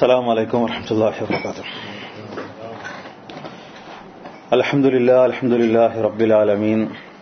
السلام عليكم ورحمة الله وبركاته الحمد لله الحمد لله رب العالمين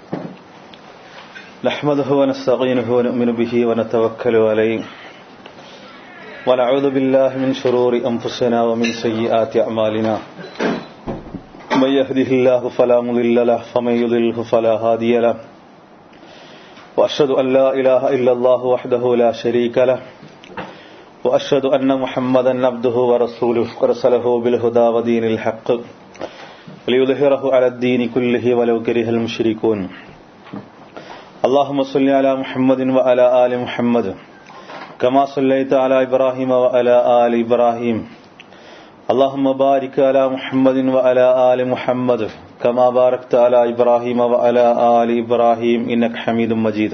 نحمده ونستعينه ونؤمن به ونتوكل عليه ونعوذ بالله من شرور أنفسنا ومن سيئات أعمالنا من يهده الله فلا مضل له ومن يضلله فلا هادي له وأشهد أن لا إله إلا الله وحده لا شريك له وأشهد أن محمدا عبده ورسوله ورسله بالهدى ودين الحق ليظهره على الدين كله ولو كره المشركون اللهم صل على محمد وعلى آل محمد كما صليت على إبراهيم وعلى آل إبراهيم اللهم بارك على محمد وعلى آل محمد كما باركت على إبراهيم وعلى آل إبراهيم إنك حميد مجيد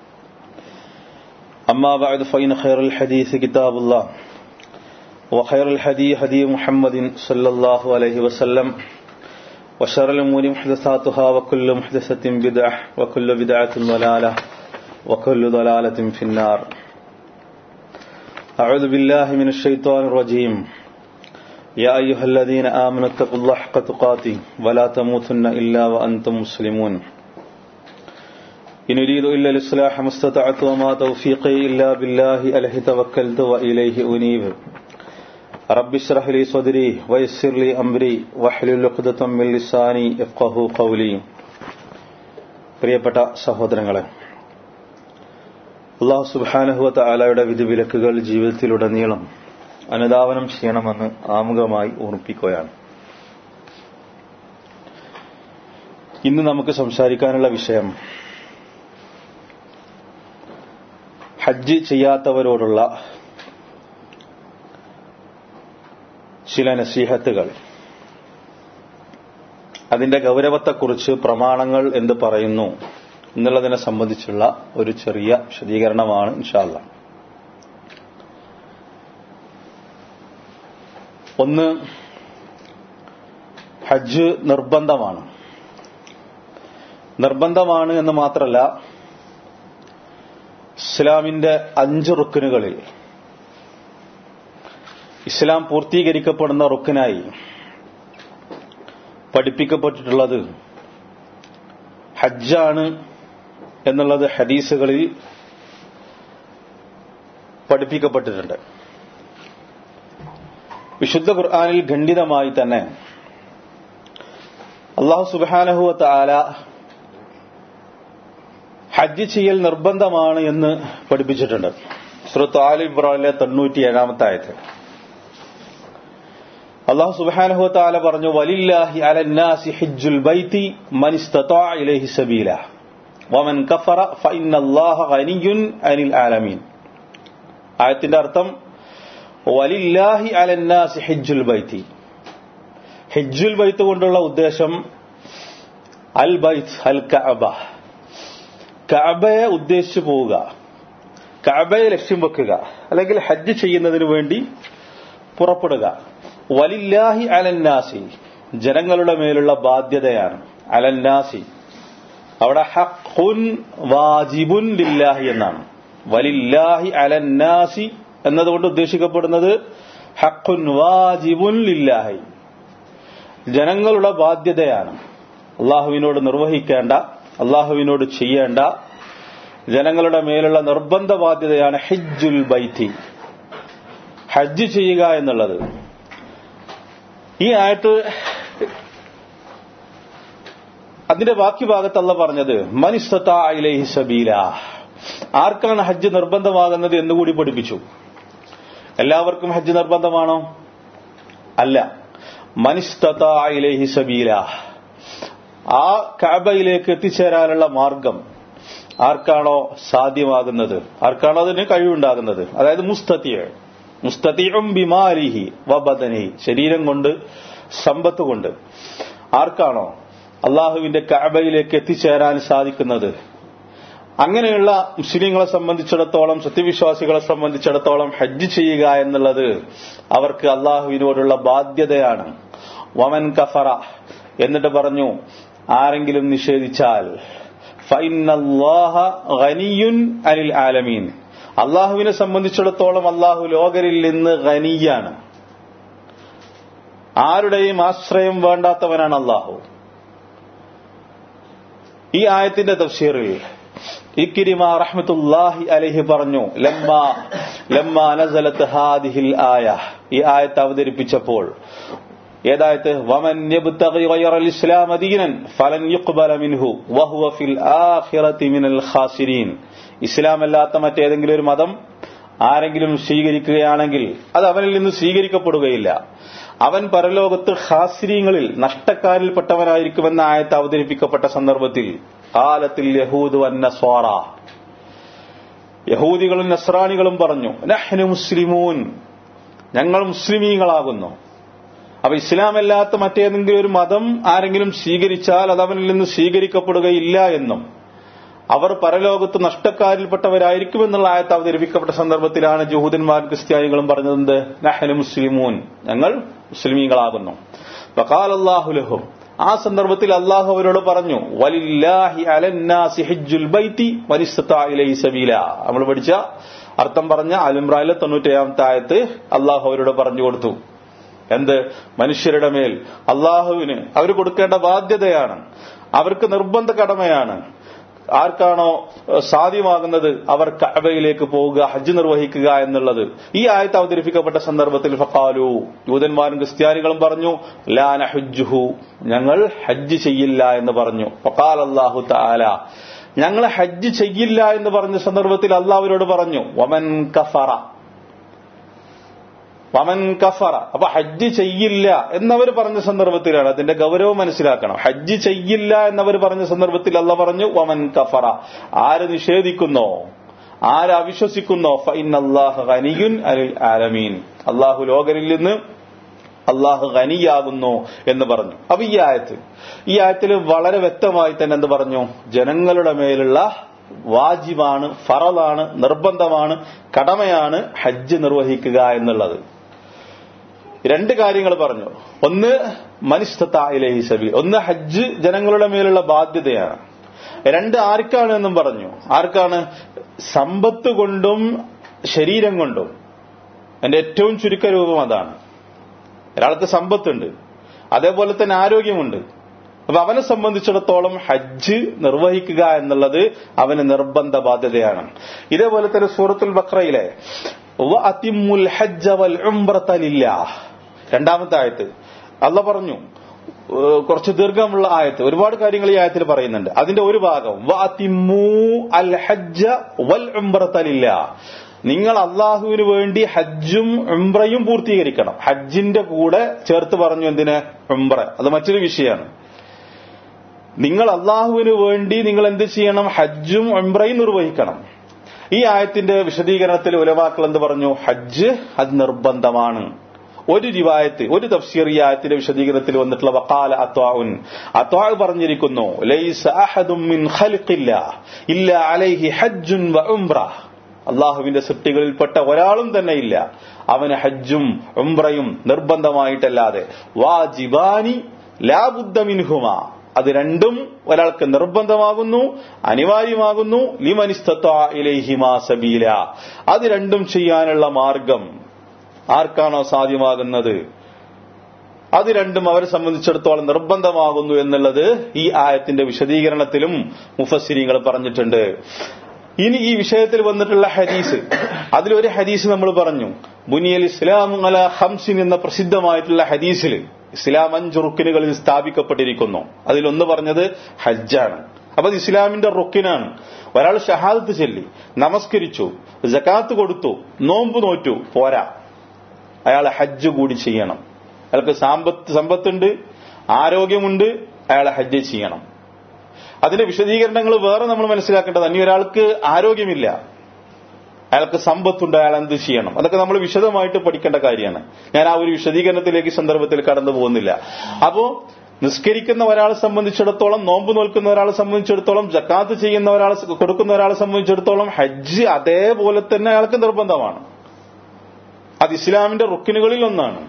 أما بعد فإن خير الحديث كتاب الله وخير الحديث هدي محمد صلى الله عليه وسلم وشر الأمور محدثاتها وكل محدثة بدعة وكل بدعة ضلالة وكل ضلالة في النار أعوذ بالله من الشيطان الرجيم يا أيها الذين آمنوا اتقوا الله حق تقاته ولا تموتن إلا وأنتم مسلمون إن أريد إلا الإصلاح ما استطعت وما توفيقي إلا بالله عليه توكلت وإليه أنيب رب اشرح لي صدري ويسر لي أمري واحلل عقدة من لساني يفقهوا قولي പ്രിയപ്പെട്ട സഹോദരങ്ങളെ അള്ളാഹു സുബാനഹുവ താലയുടെ വിധിവിലക്കുകൾ ജീവിതത്തിലുടനീളം അനുധാവനം ചെയ്യണമെന്ന് ആമുഖമായി ഓർമ്മിപ്പിക്കുകയാണ് ഇന്ന് നമുക്ക് സംസാരിക്കാനുള്ള വിഷയം ഹജ്ജ് ചെയ്യാത്തവരോടുള്ള ചില നസീഹത്തുകൾ അതിന്റെ ഗൗരവത്തെക്കുറിച്ച് പ്രമാണങ്ങൾ എന്ത് പറയുന്നു എന്നുള്ളതിനെ സംബന്ധിച്ചുള്ള ഒരു ചെറിയ വിശദീകരണമാണ് ഇൻഷാല്ല ഒന്ന് ഹജ്ജ് നിർബന്ധമാണ് നിർബന്ധമാണ് എന്ന് മാത്രമല്ല ഇസ്ലാമിന്റെ അഞ്ച് റുക്കിനുകളിൽ ഇസ്ലാം പൂർത്തീകരിക്കപ്പെടുന്ന റുക്കിനായി പഠിപ്പിക്കപ്പെട്ടിട്ടുള്ളത് ഹജ്ജാണ് എന്നുള്ളത് ഹദീസുകളിൽ പഠിപ്പിക്കപ്പെട്ടിട്ടുണ്ട് വിശുദ്ധ ഖുർആാനിൽ ഖണ്ഡിതമായി തന്നെ അള്ളാഹു സുബാനഹുവത്ത് ആല ഹജ്ജ് ചെയ്യൽ നിർബന്ധമാണ് എന്ന് പഠിപ്പിച്ചിട്ടുണ്ട് സുഹൃത്ത് ആൽ ഇബ്രാഹിലെ തൊണ്ണൂറ്റി ഏഴാമത്തെ ആയത്ത് അള്ളാഹു സുബാനഹുവത്ത് ആല പറഞ്ഞു വലില്ലാഹി അലന്നാസി ഹിജ്ജുൽ ബൈത്തി മൻ ഇസ്തതാ ഇലൈഹി സബീല വമൻ കഫറ ഫഇന്നല്ലാഹ ഗനിയ്യുൻ അനിൽ ആലമീൻ ആയത്തിന്റെ അർത്ഥം വലില്ലാഹി അലന്നാസി ഹിജ്ജുൽ ബൈത്തി ഹിജ്ജുൽ ബൈത്ത് കൊണ്ടുള്ള ഉദ്ദേശം അൽ ബൈത്ത് അൽ കഅബ കഅബയെ ഉദ്ദേശിച്ചു പോവുക കഅബയെ ലക്ഷ്യം വെക്കുക അല്ലെങ്കിൽ ഹജ്ജ് ചെയ്യുന്നതിന് വേണ്ടി പുറപ്പെടുക വലില്ലാഹി അലന്നാസി ജനങ്ങളുടെ മേലുള്ള ബാധ്യതയാണ് അലന്നാസി അവിടെ ഹഖുൻ വാജിബുൻ ലില്ലാഹി എന്നാണ് വലില്ലാഹി അലന്നാസി എന്നതുകൊണ്ട് ഉദ്ദേശിക്കപ്പെടുന്നത് ഹഖുൻ വാജിബുൻ ലില്ലാഹി ജനങ്ങളുടെ ബാധ്യതയാണ് അള്ളാഹുവിനോട് നിർവഹിക്കേണ്ട അള്ളാഹുവിനോട് ചെയ്യേണ്ട ജനങ്ങളുടെ മേലുള്ള നിർബന്ധ ബാധ്യതയാണ് ഹിജ്ജുൽ ബൈത്തി ഹജ്ജ് ചെയ്യുക എന്നുള്ളത് ഈ ആയിട്ട് അതിന്റെ ബാക്കി ഭാഗത്തല്ല പറഞ്ഞത് മനിസ്തയിലേഹി സബീല ആർക്കാണ് ഹജ്ജ് നിർബന്ധമാകുന്നത് എന്നുകൂടി പഠിപ്പിച്ചു എല്ലാവർക്കും ഹജ്ജ് നിർബന്ധമാണോ അല്ല മനിസ്തയിലേഹി സബീല ആ കാബയിലേക്ക് എത്തിച്ചേരാനുള്ള മാർഗം ആർക്കാണോ സാധ്യമാകുന്നത് ആർക്കാണോ അതിന് കഴിവുണ്ടാകുന്നത് അതായത് മുസ്തത്തിയ മുസ്തത്തിയും ബിമാലിഹി വബദനി ശരീരം കൊണ്ട് സമ്പത്ത് കൊണ്ട് ആർക്കാണോ അള്ളാഹുവിന്റെ കാബയിലേക്ക് എത്തിച്ചേരാൻ സാധിക്കുന്നത് അങ്ങനെയുള്ള മുസ്ലിങ്ങളെ സംബന്ധിച്ചിടത്തോളം സത്യവിശ്വാസികളെ സംബന്ധിച്ചിടത്തോളം ഹജ്ജ് ചെയ്യുക എന്നുള്ളത് അവർക്ക് അള്ളാഹുവിനോടുള്ള ബാധ്യതയാണ് വമൻ കഫറ എന്നിട്ട് പറഞ്ഞു ആരെങ്കിലും നിഷേധിച്ചാൽ അനിൽ ആലമീൻ അള്ളാഹുവിനെ സംബന്ധിച്ചിടത്തോളം അള്ളാഹു ലോകരിൽ നിന്ന് ഖനിയാണ് ആരുടെയും ആശ്രയം വേണ്ടാത്തവനാണ് അള്ളാഹു ഈ ആയത്തിന്റെ തഫ്സീറിൽ ഇക്കിരിമ റഹ്മത്തുല്ലാഹി അലൈഹി പറഞ്ഞു ലമ്മ ലമ്മ നസലത്ത് ഹാദിഹിൽ ആയ ഈ ആയത്ത് അവതരിപ്പിച്ചപ്പോൾ ഏതായത് വമൻ യബ്തഗി ഗൈറൽ ഇസ്ലാമ ദീനൻ ഫലൻ യുഖ്ബല മിൻഹു വഹുവ ഫിൽ ആഖിറതി മിനൽ ഖാസിരീൻ ഇസ്ലാം അല്ലാത്ത മറ്റേതെങ്കിലും ഒരു മതം ആരെങ്കിലും സ്വീകരിക്കുകയാണെങ്കിൽ അത് അവനിൽ നിന്ന് സ്വീകരിക്കപ്പെടുകയില്ല അവൻ പരലോകത്ത് ഹാസിരീങ്ങളിൽ നഷ്ടക്കാരിൽപ്പെട്ടവനായിരിക്കുമെന്ന ആയത്ത് അവതരിപ്പിക്കപ്പെട്ട സന്ദർഭത്തിൽ കാലത്തിൽ യഹൂദ് വന്നസ്വാറ യഹൂദികളും നസ്രാണികളും പറഞ്ഞു നഹ്നു മുസ്ലിമൂൻ ഞങ്ങൾ മുസ്ലിമീങ്ങളാകുന്നു അപ്പൊ ഇസ്ലാമല്ലാത്ത മറ്റേതെങ്കിലും ഒരു മതം ആരെങ്കിലും സ്വീകരിച്ചാൽ അത് അവനിൽ നിന്ന് സ്വീകരിക്കപ്പെടുകയില്ല എന്നും അവർ പരലോകത്ത് നഷ്ടക്കാരിൽപ്പെട്ടവരായിരിക്കുമെന്നുള്ള ആയത്ത് അവതരിപ്പിക്കപ്പെട്ട സന്ദർഭത്തിലാണ് ജൂഹൂദന്മാർ ക്രിസ്ത്യാനികളും പറഞ്ഞത് നഹ്നു മുസ്ലിമൂൻ ഞങ്ങൾ മുസ്ലിമീങ്ങളാകുന്നു വഖാൽ അല്ലാഹു ലഹും ആ സന്ദർഭത്തിൽ അള്ളാഹു അവരോട് പറഞ്ഞു വലില്ലാഹി അലന്നാസി ഹിജ്ജുൽ ബൈത്തി വനിസ്തതാ ഇലൈഹി സബീല നമ്മൾ പഠിച്ച അർത്ഥം പറഞ്ഞ അലിമ്രാനിലെ തൊണ്ണൂറ്റേഴാമത്തെ ആയത്ത് അള്ളാഹു അവരോട് പറഞ്ഞു കൊടുത്തു എന്ത് മനുഷ്യരുടെ മേൽ അള്ളാഹുവിന് അവർ കൊടുക്കേണ്ട ബാധ്യതയാണ് അവർക്ക് നിർബന്ധ കടമയാണ് ആർക്കാണോ സാധ്യമാകുന്നത് അവർ കഅബയിലേക്ക് പോവുക ഹജ്ജ് നിർവഹിക്കുക എന്നുള്ളത് ഈ ആയത്ത് അവതരിപ്പിക്കപ്പെട്ട സന്ദർഭത്തിൽ ഫക്കാലു യൂതന്മാരും ക്രിസ്ത്യാനികളും പറഞ്ഞു ലാന ഹുജുഹു ഞങ്ങൾ ഹജ്ജ് ചെയ്യില്ല എന്ന് പറഞ്ഞു ഫക്കാൽ അള്ളാഹു താല ഞങ്ങൾ ഹജ്ജ് ചെയ്യില്ല എന്ന് പറഞ്ഞ സന്ദർഭത്തിൽ അള്ളാഹുവിനോട് പറഞ്ഞു വമൻ കഫറ വമൻ കഫറ അപ്പൊ ഹജ്ജ് ചെയ്യില്ല എന്നവർ പറഞ്ഞ സന്ദർഭത്തിലാണ് അതിന്റെ ഗൗരവം മനസ്സിലാക്കണം ഹജ്ജ് ചെയ്യില്ല എന്നവർ പറഞ്ഞ സന്ദർഭത്തിൽ അല്ല പറഞ്ഞു വമൻ കഫറ ആര് നിഷേധിക്കുന്നോ ആര് അവിശ്വസിക്കുന്നോ ഫൈൻ അള്ളാഹ് ഖനിയുൻ അലിൽ ആലമീൻ അള്ളാഹു ലോകരിൽ നിന്ന് അള്ളാഹു ഖനിയാകുന്നു എന്ന് പറഞ്ഞു അപ്പൊ ഈ ആയത്ത് ഈ ആയത്തിൽ വളരെ വ്യക്തമായി തന്നെ എന്ത് പറഞ്ഞു ജനങ്ങളുടെ മേലുള്ള വാജിബാണ് ഫറലാണ് നിർബന്ധമാണ് കടമയാണ് ഹജ്ജ് നിർവഹിക്കുക എന്നുള്ളത് രണ്ട് കാര്യങ്ങൾ പറഞ്ഞു ഒന്ന് മനിഷ്ഠത്തായിലേഹി സബീൽ ഒന്ന് ഹജ്ജ് ജനങ്ങളുടെ മേലുള്ള ബാധ്യതയാണ് രണ്ട് ആർക്കാണ് എന്നും പറഞ്ഞു ആർക്കാണ് സമ്പത്ത് കൊണ്ടും ശരീരം കൊണ്ടും എന്റെ ഏറ്റവും ചുരുക്ക രൂപം അതാണ് ഒരാൾക്ക് സമ്പത്തുണ്ട് അതേപോലെ തന്നെ ആരോഗ്യമുണ്ട് അപ്പൊ അവനെ സംബന്ധിച്ചിടത്തോളം ഹജ്ജ് നിർവഹിക്കുക എന്നുള്ളത് അവന് നിർബന്ധ ബാധ്യതയാണ് ഇതേപോലെ തന്നെ സൂറത്തുൽ ബക്രയിലെ അതിമുൽ ഹജ്ജ വൽ ഉംറത്തലില്ല രണ്ടാമത്തെ ആയത്ത് അല്ല പറഞ്ഞു കുറച്ച് ദീർഘമുള്ള ആയത്ത് ഒരുപാട് കാര്യങ്ങൾ ഈ ആയത്തിൽ പറയുന്നുണ്ട് അതിന്റെ ഒരു ഭാഗം വഅതിമു അൽ ഹജ്ജ വൽ ഉംറത്തലില്ല നിങ്ങൾ അള്ളാഹുവിന് വേണ്ടി ഹജ്ജും ഉംറയും പൂർത്തീകരിക്കണം ഹജ്ജിന്റെ കൂടെ ചേർത്ത് പറഞ്ഞു എന്തിന് ഉംറ അത് മറ്റൊരു വിഷയമാണ് നിങ്ങൾ അള്ളാഹുവിന് വേണ്ടി നിങ്ങൾ എന്ത് ചെയ്യണം ഹജ്ജും ഉംറയും നിർവഹിക്കണം ഈ ആയത്തിന്റെ വിശദീകരണത്തിൽ ഉലവാക്കൾ എന്ത് പറഞ്ഞു ഹജ്ജ് അത് നിർബന്ധമാണ് ഒരു റിവായത്ത് ഒരു തഫ്സീർ ഈ ആയത്തിന്റെ വിശദീകരണത്തിൽ വന്നിട്ടുള്ള വക്കാല അത്വാഉൻ അത്വാ പറഞ്ഞിരിക്കുന്നു ലൈസ അഹദും മിൻ ഖൽഖില്ല ഇല്ല അലൈഹി ഹജ്ജുൻ വ ഉംറ അള്ളാഹുവിന്റെ സൃഷ്ടികളിൽപ്പെട്ട ഒരാളും തന്നെ ഇല്ല അവന് ഹജ്ജും ഉംറയും നിർബന്ധമായിട്ടല്ലാതെ വാജിബാനി ലാബുദ്ധ മിൻഹുമ അത് രണ്ടും ഒരാൾക്ക് നിർബന്ധമാകുന്നു അനിവാര്യമാകുന്നു ലിമനിസ്തയിലേഹിമാ സബീല അത് രണ്ടും ചെയ്യാനുള്ള മാർഗം ആർക്കാണോ സാധ്യമാകുന്നത് അത് രണ്ടും അവരെ സംബന്ധിച്ചിടത്തോളം നിർബന്ധമാകുന്നു എന്നുള്ളത് ഈ ആയത്തിന്റെ വിശദീകരണത്തിലും മുഫസ്സിരിങ്ങൾ പറഞ്ഞിട്ടുണ്ട് ഇനി ഈ വിഷയത്തിൽ വന്നിട്ടുള്ള ഹദീസ് അതിലൊരു ഹദീസ് നമ്മൾ പറഞ്ഞു ബുനിയൽ ഇസ്ലാം അല ഹംസിൻ എന്ന പ്രസിദ്ധമായിട്ടുള്ള ഹദീസിൽ ഇസ്ലാം അഞ്ച് റുക്കിനുകളിൽ സ്ഥാപിക്കപ്പെട്ടിരിക്കുന്നു അതിലൊന്ന് പറഞ്ഞത് ഹജ്ജാണ് അപ്പൊ അത് ഇസ്ലാമിന്റെ റുക്കിനാണ് ഒരാൾ ഷഹാദത്ത് ചൊല്ലി നമസ്കരിച്ചു ജക്കാത്ത് കൊടുത്തു നോമ്പ് നോറ്റു പോരാ അയാൾ ഹജ്ജ് കൂടി ചെയ്യണം അയാൾക്ക് സാമ്പത്ത് സമ്പത്തുണ്ട് ആരോഗ്യമുണ്ട് അയാൾ ഹജ്ജ് ചെയ്യണം അതിന്റെ വിശദീകരണങ്ങൾ വേറെ നമ്മൾ മനസ്സിലാക്കേണ്ടത് അന്യ ഒരാൾക്ക് ആരോഗ്യമില്ല അയാൾക്ക് സമ്പത്തുണ്ട് അയാൾ എന്ത് ചെയ്യണം അതൊക്കെ നമ്മൾ വിശദമായിട്ട് പഠിക്കേണ്ട കാര്യമാണ് ഞാൻ ആ ഒരു വിശദീകരണത്തിലേക്ക് സന്ദർഭത്തിൽ കടന്നു പോകുന്നില്ല അപ്പോ നിസ്കരിക്കുന്ന ഒരാളെ സംബന്ധിച്ചിടത്തോളം നോമ്പ് നോൽക്കുന്ന ഒരാളെ സംബന്ധിച്ചിടത്തോളം ജക്കാത്ത് ചെയ്യുന്ന ഒരാളെ കൊടുക്കുന്ന ഒരാളെ സംബന്ധിച്ചിടത്തോളം ഹജ്ജ് അതേപോലെ തന്നെ അയാൾക്ക് നിർബന്ധമാണ് അത് ഇസ്ലാമിന്റെ റുക്കിനുകളിൽ ഒന്നാണ്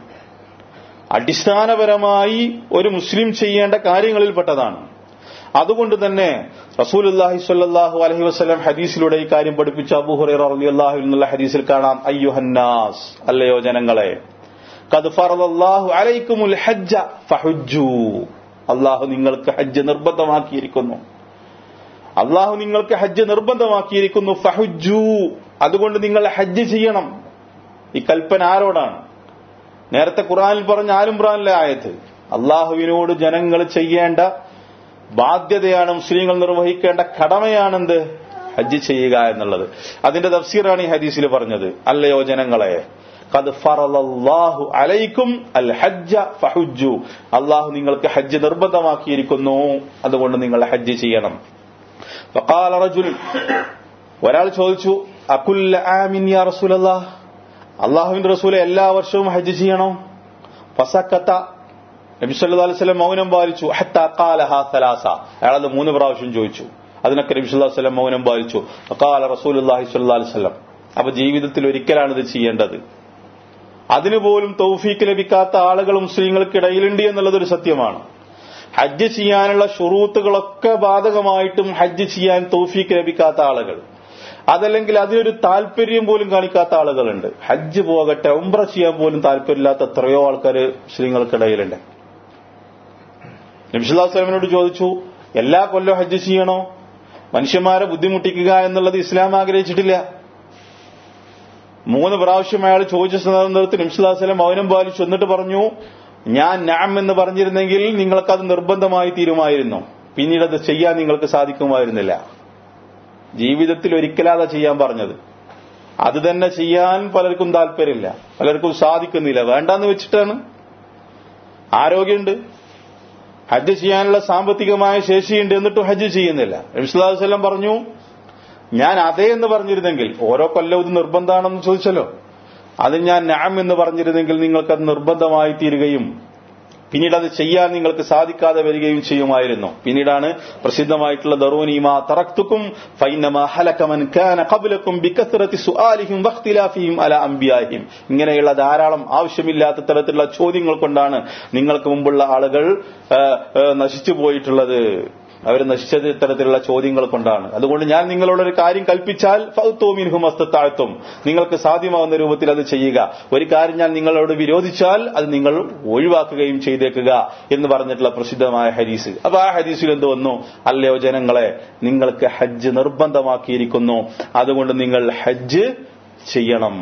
അടിസ്ഥാനപരമായി ഒരു മുസ്ലിം ചെയ്യേണ്ട കാര്യങ്ങളിൽപ്പെട്ടതാണ് അതുകൊണ്ട് തന്നെ റസൂൽ അള്ളാഹി സ്വല്ലാഹു അലഹി വസ്ലം ഹദീസിലൂടെ ഈ കാര്യം പഠിപ്പിച്ച അബുഹുറ അലി അള്ളാഹു എന്നുള്ള ഹദീസിൽ കാണാം അയ്യുഹന്നാസ് അല്ലയോ ജനങ്ങളെ ഖദ് ഫറദല്ലാഹു അലൈക്കുമുൽ ഹജ്ജ ഫഹുജ്ജു അള്ളാഹു നിങ്ങൾക്ക് ഹജ്ജ് നിർബന്ധമാക്കിയിരിക്കുന്നു അള്ളാഹു നിങ്ങൾക്ക് ഹജ്ജ് നിർബന്ധമാക്കിയിരിക്കുന്നു ഫഹുജ്ജു അതുകൊണ്ട് നിങ്ങൾ ഹജ്ജ് ചെയ്യണം ഈ കൽപ്പന ആരോടാണ് നേരത്തെ ഖുറാനിൽ പറഞ്ഞ ആലുംബ്രാനിലെ ആയത്ത് അള്ളാഹുവിനോട് ജനങ്ങൾ ചെയ്യേണ്ട ബാധ്യതയാണ് മുസ്ലിങ്ങൾ നിർവഹിക്കേണ്ട കടമയാണെന്ത് ഹജ്ജ് ചെയ്യുക എന്നുള്ളത് അതിന്റെ തഫ്സീറാണ് ഈ ഹദീസിൽ പറഞ്ഞത് അല്ലയോ ജനങ്ങളെ ഖദ് ഫറലല്ലാഹു അലൈക്കും അൽ ഹജ്ജ ഫഹുജ്ജു അള്ളാഹു നിങ്ങൾക്ക് ഹജ്ജ് നിർബന്ധമാക്കിയിരിക്കുന്നു അതുകൊണ്ട് നിങ്ങൾ ഹജ്ജ് ചെയ്യണം ഫഖാല റജുൽ ഒരാൾ ചോദിച്ചു അകുല്ല ആമിൻ യാ റസൂലല്ലാഹ് അള്ളാഹുവിന്റെ റസൂലെ എല്ലാ വർഷവും ഹജ്ജ് ചെയ്യണോ ഫസക്കത്ത നബി സല്ലല്ലാഹു അലൈഹി വസല്ലം മൗനം പാലിച്ചു ഹത്താ ഖാലഹ സലാസ അയാളത് മൂന്ന് പ്രാവശ്യം ചോദിച്ചു അതിനൊക്കെ നബി സല്ലല്ലാഹു അലൈഹി വസല്ലം മൗനം പാലിച്ചു ഖാല റസൂലുള്ളാഹി സ്വല്ലല്ലാഹു അലൈഹി വസല്ലം അപ്പൊ ജീവിതത്തിൽ ഒരിക്കലാണ് ഇത് ചെയ്യേണ്ടത് അതിനുപോലും തൗഫീക്ക് ലഭിക്കാത്ത ആളുകൾ മുസ്ലിങ്ങൾക്കിടയിലുണ്ട് എന്നുള്ളത് ഒരു സത്യമാണ് ഹജ്ജ് ചെയ്യാനുള്ള ഷുറൂത്തുകളൊക്കെ ബാധകമായിട്ടും ഹജ്ജ് ചെയ്യാൻ തൗഫീക്ക് ലഭിക്കാത്ത ആളുകൾ അതല്ലെങ്കിൽ അതിനൊരു താല്പര്യം പോലും കാണിക്കാത്ത ആളുകളുണ്ട് ഹജ്ജ് പോകട്ടെ ഉംറ ചെയ്യാൻ പോലും താല്പര്യമില്ലാത്ത എത്രയോ ആൾക്കാർ മുസ്ലിങ്ങൾക്കിടയിലുണ്ട് നബിസുല്ലാസ്ലാമിനോട് ചോദിച്ചു എല്ലാ കൊല്ലം ഹജ്ജ് ചെയ്യണോ മനുഷ്യന്മാരെ ബുദ്ധിമുട്ടിക്കുക എന്നുള്ളത് ഇസ്ലാം ആഗ്രഹിച്ചിട്ടില്ല മൂന്ന് പ്രാവശ്യം അയാൾ ചോദിച്ച സന്ദർഭത്തിൽ നബിസുല്ലാസ്ലം മൗനം പാലിച്ചു എന്നിട്ട് പറഞ്ഞു ഞാൻ നാം എന്ന് പറഞ്ഞിരുന്നെങ്കിൽ നിങ്ങൾക്കത് നിർബന്ധമായി തീരുമായിരുന്നു പിന്നീട് അത് ചെയ്യാൻ നിങ്ങൾക്ക് സാധിക്കുമായിരുന്നില്ല ജീവിതത്തിൽ ഒരിക്കലാതെ ചെയ്യാൻ പറഞ്ഞത് അത് തന്നെ ചെയ്യാൻ പലർക്കും താല്പര്യമില്ല പലർക്കും സാധിക്കുന്നില്ല വേണ്ടാന്ന് വെച്ചിട്ടാണ് ആരോഗ്യമുണ്ട് ഹജ്ജ് ചെയ്യാനുള്ള സാമ്പത്തികമായ ശേഷിയുണ്ട് എന്നിട്ടും ഹജ്ജ് ചെയ്യുന്നില്ല നബിസ്വല്ലാസ്ലം പറഞ്ഞു ഞാൻ അതേ എന്ന് പറഞ്ഞിരുന്നെങ്കിൽ ഓരോ കൊല്ലവും ഇത് നിർബന്ധമാണെന്ന് ചോദിച്ചല്ലോ അത് ഞാൻ നാം എന്ന് പറഞ്ഞിരുന്നെങ്കിൽ നിങ്ങൾക്കത് നിർബന്ധമായി തീരുകയും പിന്നീട് അത് ചെയ്യാൻ നിങ്ങൾക്ക് സാധിക്കാതെ വരികയും ചെയ്യുമായിരുന്നു പിന്നീടാണ് പ്രസിദ്ധമായിട്ടുള്ള ദറൂനിമാ തറക്തുക്കും ഫൈനമാ ഹലകമൻ കാന ഖബ്ലക്കും ബികസ്റതി സുആലിഹിം വഖ്തിലാഫിഹിം അല അംബിയാഹിം ഇങ്ങനെയുള്ള ധാരാളം ആവശ്യമില്ലാത്ത തരത്തിലുള്ള ചോദ്യങ്ങൾ കൊണ്ടാണ് നിങ്ങൾക്ക് മുമ്പുള്ള ആളുകൾ നശിച്ചു പോയിട്ടുള്ളത് അവർ നശിച്ചത് ഇത്തരത്തിലുള്ള ചോദ്യങ്ങൾ കൊണ്ടാണ് അതുകൊണ്ട് ഞാൻ നിങ്ങളോട് ഒരു കാര്യം കൽപ്പിച്ചാൽ ഫൗത്തോമിൻഹും അസ്തത്താഴ്ത്തും നിങ്ങൾക്ക് സാധ്യമാവുന്ന രൂപത്തിൽ അത് ചെയ്യുക ഒരു കാര്യം ഞാൻ നിങ്ങളോട് വിരോധിച്ചാൽ അത് നിങ്ങൾ ഒഴിവാക്കുകയും ചെയ്തേക്കുക എന്ന് പറഞ്ഞിട്ടുള്ള പ്രസിദ്ധമായ ഹരീസ് അപ്പൊ ആ ഹരീസിൽ എന്ത് വന്നു അല്ലയോ ജനങ്ങളെ നിങ്ങൾക്ക് ഹജ്ജ് നിർബന്ധമാക്കിയിരിക്കുന്നു അതുകൊണ്ട് നിങ്ങൾ ഹജ്ജ് ചെയ്യണം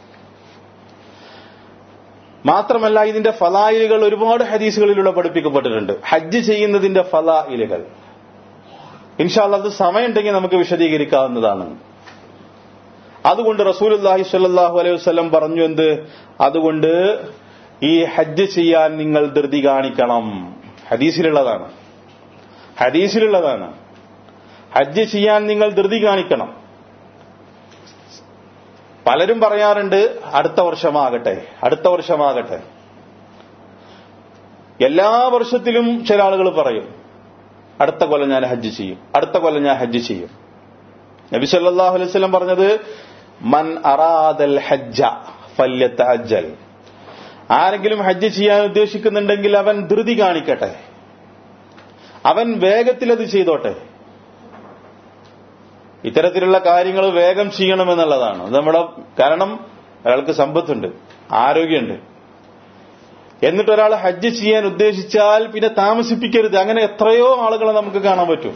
മാത്രമല്ല ഇതിന്റെ ഫലായിലുകൾ ഒരുപാട് ഹദീസുകളിലൂടെ പഠിപ്പിക്കപ്പെട്ടിട്ടുണ്ട് ഹജ്ജ് ചെയ്യുന്നതിന്റെ ഫലായിലുകൾ ഇൻഷാല്ല അത് സമയമുണ്ടെങ്കിൽ നമുക്ക് വിശദീകരിക്കാവുന്നതാണ് അതുകൊണ്ട് റസൂലുല്ലാഹി സ്വല്ലല്ലാഹു അലൈഹി വസല്ലം പറഞ്ഞു എന്ത് അതുകൊണ്ട് ഈ ഹജ്ജ് ചെയ്യാൻ നിങ്ങൾ ധൃതി കാണിക്കണം ഹദീസിലുള്ളതാണ് ഹദീസിലുള്ളതാണ് ഹജ്ജ് ചെയ്യാൻ നിങ്ങൾ ധൃതി കാണിക്കണം പലരും പറയാറുണ്ട് അടുത്ത വർഷമാകട്ടെ അടുത്ത വർഷമാകട്ടെ എല്ലാ വർഷത്തിലും ചില ആളുകൾ പറയും അടുത്ത കൊല്ലം ഞാൻ ഹജ്ജ് ചെയ്യും അടുത്ത കൊല്ലം ഞാൻ ഹജ്ജ് ചെയ്യും നബി സല്ലല്ലാഹു അലൈഹി വസല്ലം പറഞ്ഞത് മൻ അറാദൽ ഹജ്ജ ഫല്യത്ത അജ്ജൽ ആരെങ്കിലും ഹജ്ജ് ചെയ്യാൻ ഉദ്ദേശിക്കുന്നുണ്ടെങ്കിൽ അവൻ ധൃതി കാണിക്കട്ടെ അവൻ വേഗത്തിൽ അത് ചെയ്തോട്ടെ ഇത്തരത്തിലുള്ള കാര്യങ്ങൾ വേഗം ചെയ്യണമെന്നുള്ളതാണ് അത് നമ്മുടെ കാരണം അയാൾക്ക് സമ്പത്തുണ്ട് ആരോഗ്യമുണ്ട് എന്നിട്ട് ഒരാൾ ഹജ്ജ് ചെയ്യാൻ ഉദ്ദേശിച്ചാൽ പിന്നെ താമസിപ്പിക്കരുത് അങ്ങനെ എത്രയോ ആളുകളെ നമുക്ക് കാണാൻ പറ്റും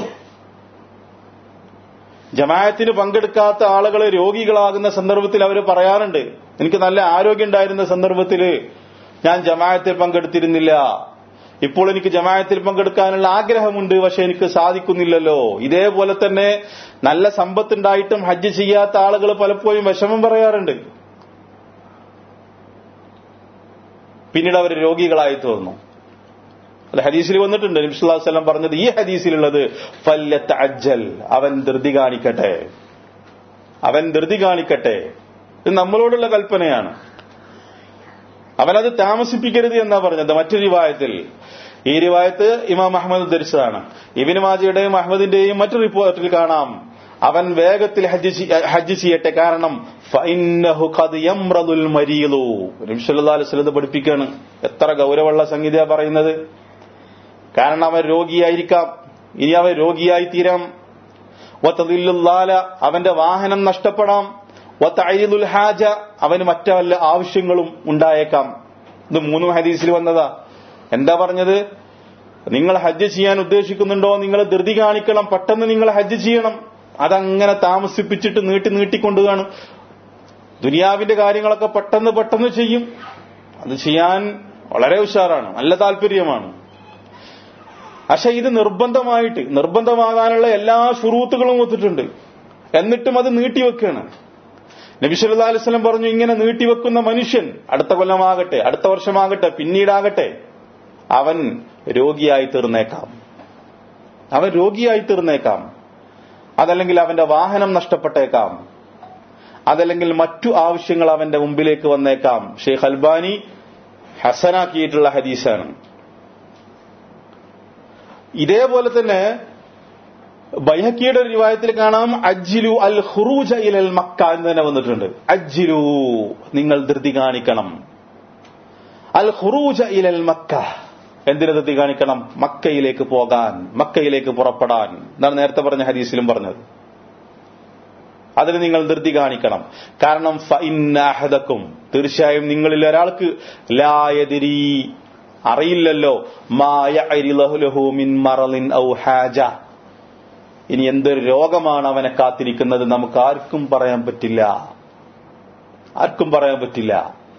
ജമായത്തിന് പങ്കെടുക്കാത്ത ആളുകൾ രോഗികളാകുന്ന സന്ദർഭത്തിൽ അവർ പറയാറുണ്ട് എനിക്ക് നല്ല ആരോഗ്യം ഉണ്ടായിരുന്ന സന്ദർഭത്തിൽ ഞാൻ ജമായത്തിൽ പങ്കെടുത്തിരുന്നില്ല ഇപ്പോൾ എനിക്ക് ജമായത്തിൽ പങ്കെടുക്കാനുള്ള ആഗ്രഹമുണ്ട് പക്ഷെ എനിക്ക് സാധിക്കുന്നില്ലല്ലോ ഇതേപോലെ തന്നെ നല്ല സമ്പത്തുണ്ടായിട്ടും ഹജ്ജ് ചെയ്യാത്ത ആളുകൾ പലപ്പോഴും വിഷമം പറയാറുണ്ട് പിന്നീട് അവർ രോഗികളായി തീർന്നു അത് ഹദീസിൽ വന്നിട്ടുണ്ട് നബിസ്വല്ലാസ്ലം പറഞ്ഞത് ഈ ഹദീസിലുള്ളത് ഫല്ലത്ത് അജ്ജൽ അവൻ ധൃതി കാണിക്കട്ടെ അവൻ ധൃതി കാണിക്കട്ടെ ഇത് നമ്മളോടുള്ള കൽപ്പനയാണ് അവനത് താമസിപ്പിക്കരുത് എന്നാ പറഞ്ഞത് മറ്റൊരു റിവായത്തിൽ ഈ റിവായത്ത് ഇമാം അഹമ്മദ് ധരിച്ചതാണ് ഇബിന് മാജിയുടെയും അഹമ്മദിന്റെയും മറ്റു റിപ്പോർട്ടിൽ കാണാം അവൻ വേഗത്തിൽ ഹജ്ജ് ചെയ്യട്ടെ കാരണം പഠിപ്പിക്കാണ് എത്ര ഗൗരവമുള്ള സംഗീത പറയുന്നത് കാരണം അവൻ രോഗിയായിരിക്കാം ഇനി അവൻ രോഗിയായി തീരാം അവന്റെ വാഹനം നഷ്ടപ്പെടാം ഹാജ അവന് മറ്റു വല്ല ആവശ്യങ്ങളും ഉണ്ടായേക്കാം ഇത് മൂന്നും ഹദീസിൽ വന്നതാ എന്താ പറഞ്ഞത് നിങ്ങൾ ഹജ്ജ് ചെയ്യാൻ ഉദ്ദേശിക്കുന്നുണ്ടോ നിങ്ങൾ ധൃതി കാണിക്കണം പെട്ടെന്ന് നിങ്ങൾ ഹജ്ജ് ചെയ്യണം അതങ്ങനെ താമസിപ്പിച്ചിട്ട് നീട്ടി നീട്ടിക്കൊണ്ടുകാണ് ദുനിയാവിന്റെ കാര്യങ്ങളൊക്കെ പെട്ടെന്ന് പെട്ടെന്ന് ചെയ്യും അത് ചെയ്യാൻ വളരെ ഉഷാറാണ് നല്ല താല്പര്യമാണ് പക്ഷെ ഇത് നിർബന്ധമായിട്ട് നിർബന്ധമാകാനുള്ള എല്ലാ ഷുറൂത്തുകളും ഒത്തിട്ടുണ്ട് എന്നിട്ടും അത് നീട്ടിവെക്കുകയാണ് നബി സല്ലല്ലാഹു അലൈഹി വസല്ലം പറഞ്ഞു ഇങ്ങനെ നീട്ടിവെക്കുന്ന മനുഷ്യൻ അടുത്ത കൊല്ലമാകട്ടെ അടുത്ത വർഷമാകട്ടെ പിന്നീടാകട്ടെ അവൻ രോഗിയായി തീർന്നേക്കാം അവൻ രോഗിയായി തീർന്നേക്കാം അതല്ലെങ്കിൽ അവന്റെ വാഹനം നഷ്ടപ്പെട്ടേക്കാം അതല്ലെങ്കിൽ മറ്റു ആവശ്യങ്ങൾ അവന്റെ മുമ്പിലേക്ക് വന്നേക്കാം ഷെയ്ഖ് അൽബാനി ഹസനാക്കിയിട്ടുള്ള ഹദീസാണ് ഇതേപോലെ തന്നെ ബൈഹക്കിയുടെ ഒരു റിവായത്തിൽ കാണാം അജ്ജിലു അൽ ഖുറൂജ ഇലൽ മക്ക എന്ന് തന്നെ വന്നിട്ടുണ്ട് അജ്ജിലു നിങ്ങൾ ധൃതി കാണിക്കണം അൽ ഖുറൂജ ഇലൽ മക്ക എന്തിനു ധൃതി കാണിക്കണം മക്കയിലേക്ക് പോകാൻ മക്കയിലേക്ക് പുറപ്പെടാൻ എന്നാണ് നേരത്തെ പറഞ്ഞ ഹദീസിലും പറഞ്ഞത് അതിന് നിങ്ങൾ ധൃതി കാണിക്കണം കാരണം ഫഇന്നഹദക്കും തീർച്ചയായും നിങ്ങളിൽ ഒരാൾക്ക് ലായതിരി അറിയില്ലല്ലോ മായഅരിലഹു മിൻ മറലിൻ ഔ ഹാജ ഇനി എന്തൊരു രോഗമാണ് അവനെ കാത്തിരിക്കുന്നത് നമുക്ക് ആർക്കും പറയാൻ പറ്റില്ല ആർക്കും പറയാൻ പറ്റില്ല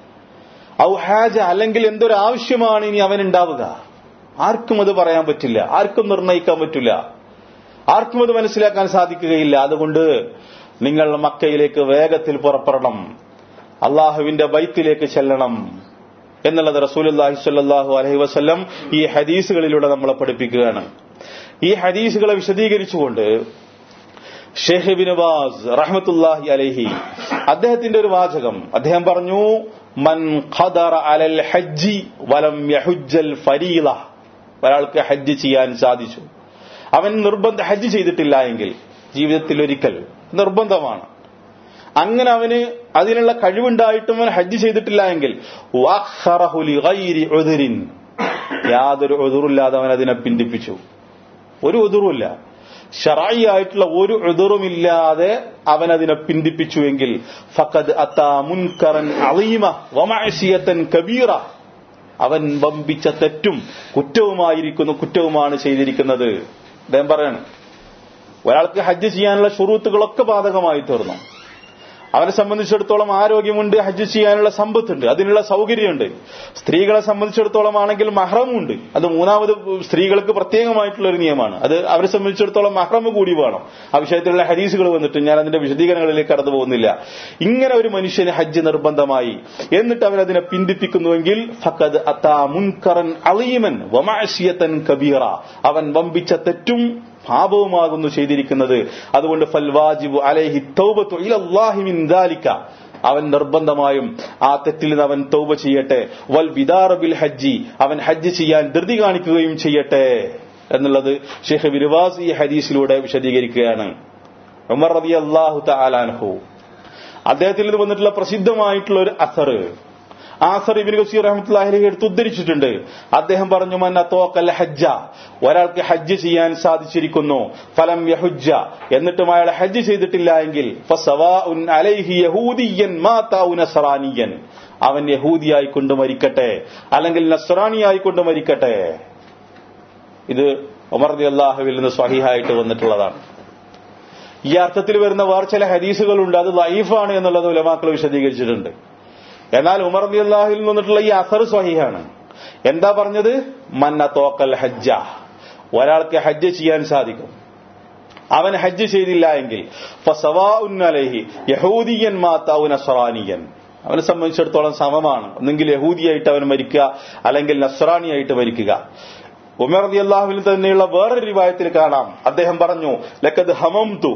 ഔ ഹാജ അല്ലെങ്കിൽ എന്തൊരു ആവശ്യമാണ് ഇനി അവനുണ്ടാവുക ആർക്കും അത് പറയാൻ പറ്റില്ല ആർക്കും നിർണയിക്കാൻ പറ്റില്ല ആർക്കും അത് മനസ്സിലാക്കാൻ സാധിക്കുകയില്ല അതുകൊണ്ട് നിങ്ങൾ മക്കയിലേക്ക് വേഗത്തിൽ പുറപ്പെടണം അള്ളാഹുവിന്റെ ബൈത്തിലേക്ക് ചെല്ലണം എന്നുള്ളത് റസൂലുല്ലാഹി സ്വല്ലല്ലാഹു അലൈഹി വസല്ലം ഈ ഹദീസുകളിലൂടെ നമ്മളെ പഠിപ്പിക്കുകയാണ് ഈ ഹദീസുകളെ വിശദീകരിച്ചുകൊണ്ട് ഷെയ്ഖ് ബിൻ ബാസ് റഹ്മത്തുല്ലാഹി അലൈഹി അദ്ദേഹത്തിന്റെ ഒരു വാചകം അദ്ദേഹം പറഞ്ഞു മൻ ഖദറ അലൽ ഹജ്ജി വലം യഹുജ്ജൽ ഫരീള ഒരാൾക്ക് ഹജ്ജ് ചെയ്യാൻ സാധിച്ചു അവൻ നിർബന്ധ ഹജ്ജ് ചെയ്തിട്ടില്ല എങ്കിൽ ജീവിതത്തിൽ ഒരിക്കൽ നിർബന്ധമാണ് അങ്ങനെ അവന് അതിനുള്ള കഴിവുണ്ടായിട്ടും അവൻ ഹജ്ജ് ചെയ്തിട്ടില്ല എങ്കിൽ വഖറഹു ലിഗൈരി ഉദ്രിൻ യാതൊരു ഉദുറില്ലാതെ അവൻ അതിനെ പിന്തിപ്പിച്ചു ഒരു ഉദുറുമില്ല ഷറായി ആയിട്ടുള്ള ഒരു ഉദുറുമില്ലാതെ അവൻ അതിനെ പിന്തിപ്പിച്ചുവെങ്കിൽ ഫഖദ് അത്താ മുൻകറൻ അളീമ വമഅസിയത്തൻ കബീറ അവൻ വമ്പിച്ച തെറ്റും കുറ്റവുമായിരിക്കുന്നു കുറ്റവുമാണ് ചെയ്തിരിക്കുന്നത് അദ്ദേഹം പറയാണ് ഒരാൾക്ക് ഹജ്ജ് ചെയ്യാനുള്ള ഷുറൂത്തുകളൊക്കെ ബാധകമായി തീർന്നു അവനെ സംബന്ധിച്ചിടത്തോളം ആരോഗ്യമുണ്ട് ഹജ്ജ് ചെയ്യാനുള്ള സമ്പത്തുണ്ട് അതിനുള്ള സൗകര്യമുണ്ട് സ്ത്രീകളെ സംബന്ധിച്ചിടത്തോളം ആണെങ്കിൽ മഹ്റമുണ്ട് അത് മൂന്നാമത് സ്ത്രീകൾക്ക് പ്രത്യേകമായിട്ടുള്ള ഒരു നിയമമാണ് അത് അവരെ സംബന്ധിച്ചിടത്തോളം മഹ്റം കൂടി വേണം ആ വിഷയത്തിലുള്ള ഹദീസുകൾ വന്നിട്ട് ഞാൻ അതിന്റെ വിശദീകരണങ്ങളിലേക്ക് കടന്നു പോകുന്നില്ല ഇങ്ങനെ ഒരു മനുഷ്യന് ഹജ്ജ് നിർബന്ധമായി എന്നിട്ട് അവൻ അതിനെ പിന്തിപ്പിക്കുന്നുവെങ്കിൽ ഫക്കത് അത്താ മുൻകറൻ അളീമൻ വമാശിയത്തൻ കബീറ അവൻ വമ്പിച്ച തെറ്റും പാപവുമാകുന്നു ചെയ്തിരിക്കുന്നത് അതുകൊണ്ട് ഫൽവാജിബു അലൈഹി തൗബത്തു ഇലല്ലാഹി മിൻ ദാലിക അവൻ നിർബന്ധമായും ആ തെറ്റിൽ നിന്ന് അവൻ തൗബ ചെയ്യട്ടെ വൽ ബിദാറ ബിൽ ഹജ്ജി അവൻ ഹജ്ജ് ചെയ്യാൻ ധൃതി കാണിക്കുകയും ചെയ്യട്ടെ എന്നുള്ളത് ഷെയ്ഖ് ബിർവാസ് ഈ ഹദീസിലൂടെ വിശദീകരിക്കുകയാണ് ഉമർ റബി അള്ളാഹു തആലാൻഹു അദ്ദേഹത്തിൽ നിന്ന് വന്നിട്ടുള്ള പ്രസിദ്ധമായിട്ടുള്ള ഒരു അസർ ആസർ ഇബിൻ ഗസീർ റഹ്മത്തുള്ളാഹി എടുത്ത് ഉദ്ധരിച്ചിട്ടുണ്ട് അദ്ദേഹം പറഞ്ഞു മന്ന തോക്കൽ ഹജ്ജ ഒരാൾക്ക് ഹജ്ജ് ചെയ്യാൻ സാധിച്ചിരിക്കുന്നു ഫലം യഹുജ്ജ എന്നിട്ടും അയാൾ ഹജ്ജ് ചെയ്തിട്ടില്ല എങ്കിൽ ഫസവാഉൻ അലൈഹി യഹൂദിയൻ മാതാഉ നസ്റാനിയൻ അവൻ യഹൂദിയായി കൊണ്ട് മരിക്കട്ടെ അല്ലെങ്കിൽ നസ്റാനിയായി കൊണ്ട് മരിക്കട്ടെ ഇത് ഉമർ അള്ളാഹുവിൽ നിന്ന് സ്വഹീഹായിട്ട് വന്നിട്ടുള്ളതാണ് ഈ അർത്ഥത്തിൽ വരുന്ന വേറെ ചില ഹദീസുകളുണ്ട് അത് ലൈഫാണ് എന്നുള്ളത് ഉലമാക്കൾ വിശദീകരിച്ചിട്ടുണ്ട് എന്നാൽ ഉമർ അലി അള്ളാഹിൽ നിന്നിട്ടുള്ള ഈ അസർ സ്വഹീഹാണ് എന്താ പറഞ്ഞത് മന്ന തോക്കൽ ഹജ്ജ ഒരാൾക്ക് ഹജ്ജ് ചെയ്യാൻ സാധിക്കും അവൻ ഹജ്ജ് ചെയ്തില്ല എങ്കിൽ ഫസവാഉന്നലഹി യഹൂദിയൻ മാതാവ് നസ്രാനിയൻ അവനെ സംബന്ധിച്ചിടത്തോളം സമമാണ് ഒന്നെങ്കിൽ യഹൂദിയായിട്ട് അവൻ മരിക്കുക അല്ലെങ്കിൽ നസ്രാനിയായിട്ട് മരിക്കുക ഉമർ റതി അള്ളാഹുവിൽ തന്നെയുള്ള വേറൊരു റിവായത്തിൽ കാണാം അദ്ദേഹം പറഞ്ഞു ലക്കത് ഹമംതു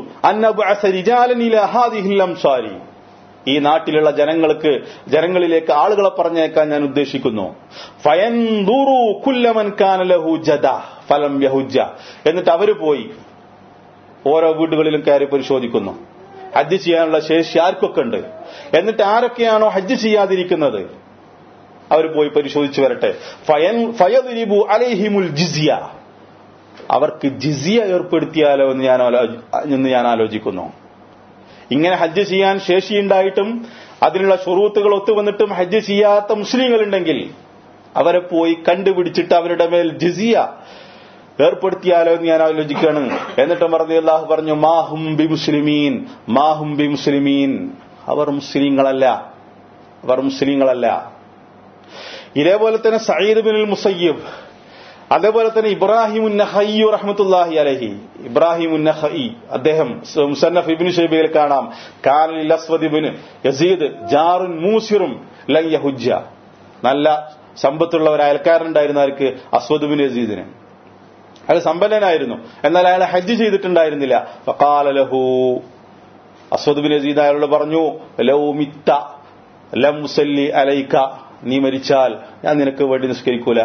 അന്നബുഅസരിജാലനിലഹാദിഹില്ലംസാരി ഈ നാട്ടിലുള്ള ജനങ്ങൾക്ക് ജനങ്ങളിലേക്ക് ആളുകളെ പറഞ്ഞേക്കാൻ ഞാൻ ഉദ്ദേശിക്കുന്നു ഫയൻദുറു കുല്ലമൻ കാനലഹു ജദ ഫലം യഹുജ എന്നിട്ട് അവര് പോയി ഓരോ വീടുകളിലും കയറി പരിശോധിക്കുന്നു ഹജ്ജ് ചെയ്യാനുള്ള ശേഷി ആർക്കൊക്കെ ഉണ്ട് എന്നിട്ട് ആരൊക്കെയാണോ ഹജ്ജ് ചെയ്യാതിരിക്കുന്നത് അവർ പോയി പരിശോധിച്ചു വരട്ടെ ഫയൻ ഫയദിരിബു അലൈഹിമുൽ ജിസിയ അവർക്ക് ജിസിയ ഏർപ്പെടുത്തിയാലോ എന്ന് ഞാൻ എന്ന് ഞാൻ ആലോചിക്കുന്നു ഇങ്ങനെ ഹജ്ജ് ചെയ്യാൻ ശേഷിയുണ്ടായിട്ടും അതിനുള്ള ഷുറൂത്തുകൾ ഒത്തുവന്നിട്ടും ഹജ്ജ് ചെയ്യാത്ത മുസ്ലിങ്ങളുണ്ടെങ്കിൽ അവരെ പോയി കണ്ടുപിടിച്ചിട്ട് അവരുടെ മേൽ ജിസിയ ഏർപ്പെടുത്തിയാലോ എന്ന് ഞാൻ ആലോചിക്കുകയാണ് എന്നിട്ട് പറഞ്ഞു അള്ളാഹു പറഞ്ഞു മാഹും ബി മുസ്ലിമീൻ മാഹും ബി മുസ്ലിമീൻ അവർ മുസ്ലിങ്ങളല്ല അവർ മുസ്ലിങ്ങളല്ല ഇതേപോലെ തന്നെ സയ്യിദ് ബിൻ മുസയ്യബ് അതേപോലെ തന്നെ ഇബ്രാഹിം ഉന്നഹയ്യു റഹ്മത്തുല്ലാഹി അലഹി ഇബ്രാഹിം ഉന്നഹി അദ്ദേഹം മുസന്നഫ് ഇബിൻ ഷെയ്ബയിൽ കാണാം കാലിൽ അസ്വദിബിന് യസീദ് ജാറുൻ മൂസിറും ലൻ യഹുജ്ജ നല്ല സമ്പത്തുള്ള ഒരു അയൽക്കാരനുണ്ടായിരുന്ന ആർക്ക് അസ്വദുബിൻ യസീദിന് അയാൾ സമ്പന്നനായിരുന്നു എന്നാൽ അയാൾ ഹജ്ജ് ചെയ്തിട്ടുണ്ടായിരുന്നില്ല ഫഖാല ലഹു അസ്വദുബിൻ യസീദ് അയാളോട് പറഞ്ഞു ലൗ മിത്ത ലം മുസല്ലി അലൈക്ക നീ മരിച്ചാൽ ഞാൻ നിനക്ക് വേണ്ടി നിസ്കരിക്കൂല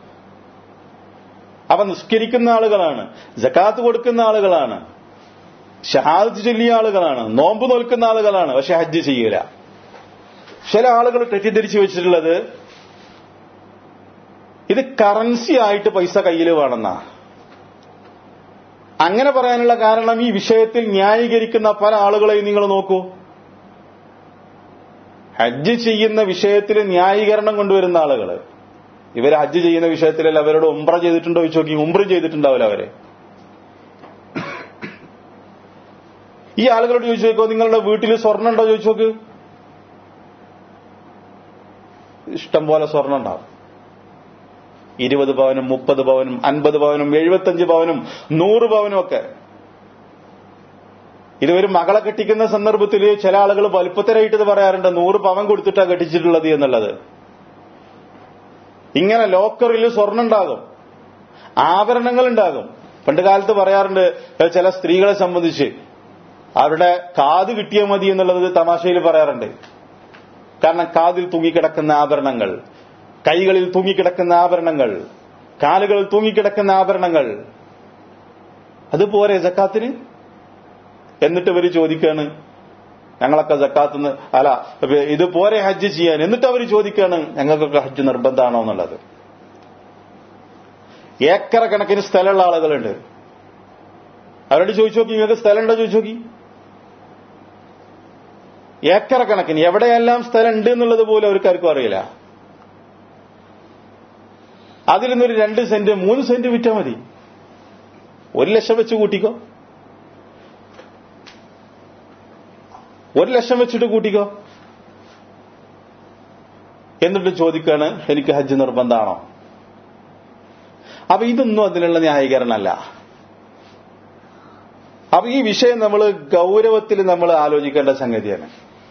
അവ നിസ്കരിക്കുന്ന ആളുകളാണ് ജക്കാത്ത് കൊടുക്കുന്ന ആളുകളാണ് ഷഹാദത്ത് ചൊല്ലിയ ആളുകളാണ് നോമ്പ് നോൽക്കുന്ന ആളുകളാണ് പക്ഷെ ഹജ്ജ് ചെയ്യൂല ചില ആളുകൾ തെറ്റിദ്ധരിച്ചു വെച്ചിട്ടുള്ളത് ഇത് കറൻസി ആയിട്ട് പൈസ കയ്യിൽ വേണമെന്നാ അങ്ങനെ പറയാനുള്ള കാരണം ഈ വിഷയത്തിൽ ന്യായീകരിക്കുന്ന പല ആളുകളെയും നിങ്ങൾ നോക്കൂ ഹജ്ജ് ചെയ്യുന്ന വിഷയത്തിൽ ന്യായീകരണം കൊണ്ടുവരുന്ന ആളുകൾ ഇവർ ഹജ്ജ് ചെയ്യുന്ന വിഷയത്തിലല്ല അവരോട് ഉംറ ചെയ്തിട്ടുണ്ടോ ചോദിച്ചു നോക്കി ഉംറ ചെയ്തിട്ടുണ്ടാവില്ല അവരെ ഈ ആളുകളോട് ചോദിച്ചു നോക്കോ നിങ്ങളുടെ വീട്ടിൽ സ്വർണ്ണം ഉണ്ടോ ചോദിച്ചു നോക്ക് ഇഷ്ടം പോലെ സ്വർണ്ണം ഉണ്ടാവും ഇരുപത് പവനും മുപ്പത് പവനും അൻപത് പവനും എഴുപത്തഞ്ച് പവനും നൂറ് പവനും ഒക്കെ ഇത് ഒരു മകളെ കെട്ടിക്കുന്ന സന്ദർഭത്തിൽ ചില ആളുകൾ വലുപ്പത്തരായിട്ട് ഇത് പറയാറുണ്ട് നൂറ് പവൻ കൊടുത്തിട്ടാ കെട്ടിച്ചിട്ടുള്ളത് എന്നുള്ളത് ഇങ്ങനെ ലോക്കറിൽ സ്വർണ്ണം ഉണ്ടാകും ആഭരണങ്ങൾ ഉണ്ടാകും പണ്ട് കാലത്ത് പറയാറുണ്ട് ചില സ്ത്രീകളെ സംബന്ധിച്ച് അവരുടെ കാത് കിട്ടിയാൽ മതി എന്നുള്ളത് തമാശയിൽ പറയാറുണ്ട് കാരണം കാതിൽ തൂങ്ങിക്കിടക്കുന്ന ആഭരണങ്ങൾ കൈകളിൽ തൂങ്ങിക്കിടക്കുന്ന ആഭരണങ്ങൾ കാലുകളിൽ തൂങ്ങിക്കിടക്കുന്ന ആഭരണങ്ങൾ അതുപോലെ ജക്കാത്തിന് എന്നിട്ട് ഇവര് ചോദിക്കാണ് ഞങ്ങളൊക്കെ ജക്കാത്തുനിന്ന് അല്ല ഇത് പോരെ ഹജ്ജ് ചെയ്യാൻ എന്നിട്ട് അവർ ചോദിക്കാണ് ഞങ്ങൾക്കൊക്കെ ഹജ്ജ് നിർബന്ധമാണോ എന്നുള്ളത് ഏക്കറ കണക്കിന് സ്ഥലമുള്ള ആളുകളുണ്ട് അവരോട് ചോദിച്ചു നോക്കി നിങ്ങൾക്ക് സ്ഥലമുണ്ടോ ചോദിച്ചു നോക്കി ഏക്കറ കണക്കിന് എവിടെയെല്ലാം സ്ഥലം ഉണ്ട് എന്നുള്ളത് പോലും അവർക്കാർക്കും അറിയില്ല അതിൽ നിന്നൊരു രണ്ട് സെന്റ് മൂന്ന് സെന്റ് വിറ്റാൽ മതി ഒരു ലക്ഷം വെച്ച് കൂട്ടിക്കോ ഒരു ലക്ഷം വെച്ചിട്ട് കൂട്ടിക്കോ എന്നിട്ട് ചോദിക്കാണ് എനിക്ക് ഹജ്ജ് നിർബന്ധമാണോ അപ്പൊ ഇതൊന്നും അതിനുള്ള ന്യായീകരണമല്ല അപ്പൊ ഈ വിഷയം നമ്മൾ ഗൗരവത്തിൽ നമ്മൾ ആലോചിക്കേണ്ട സംഗതിയാണ്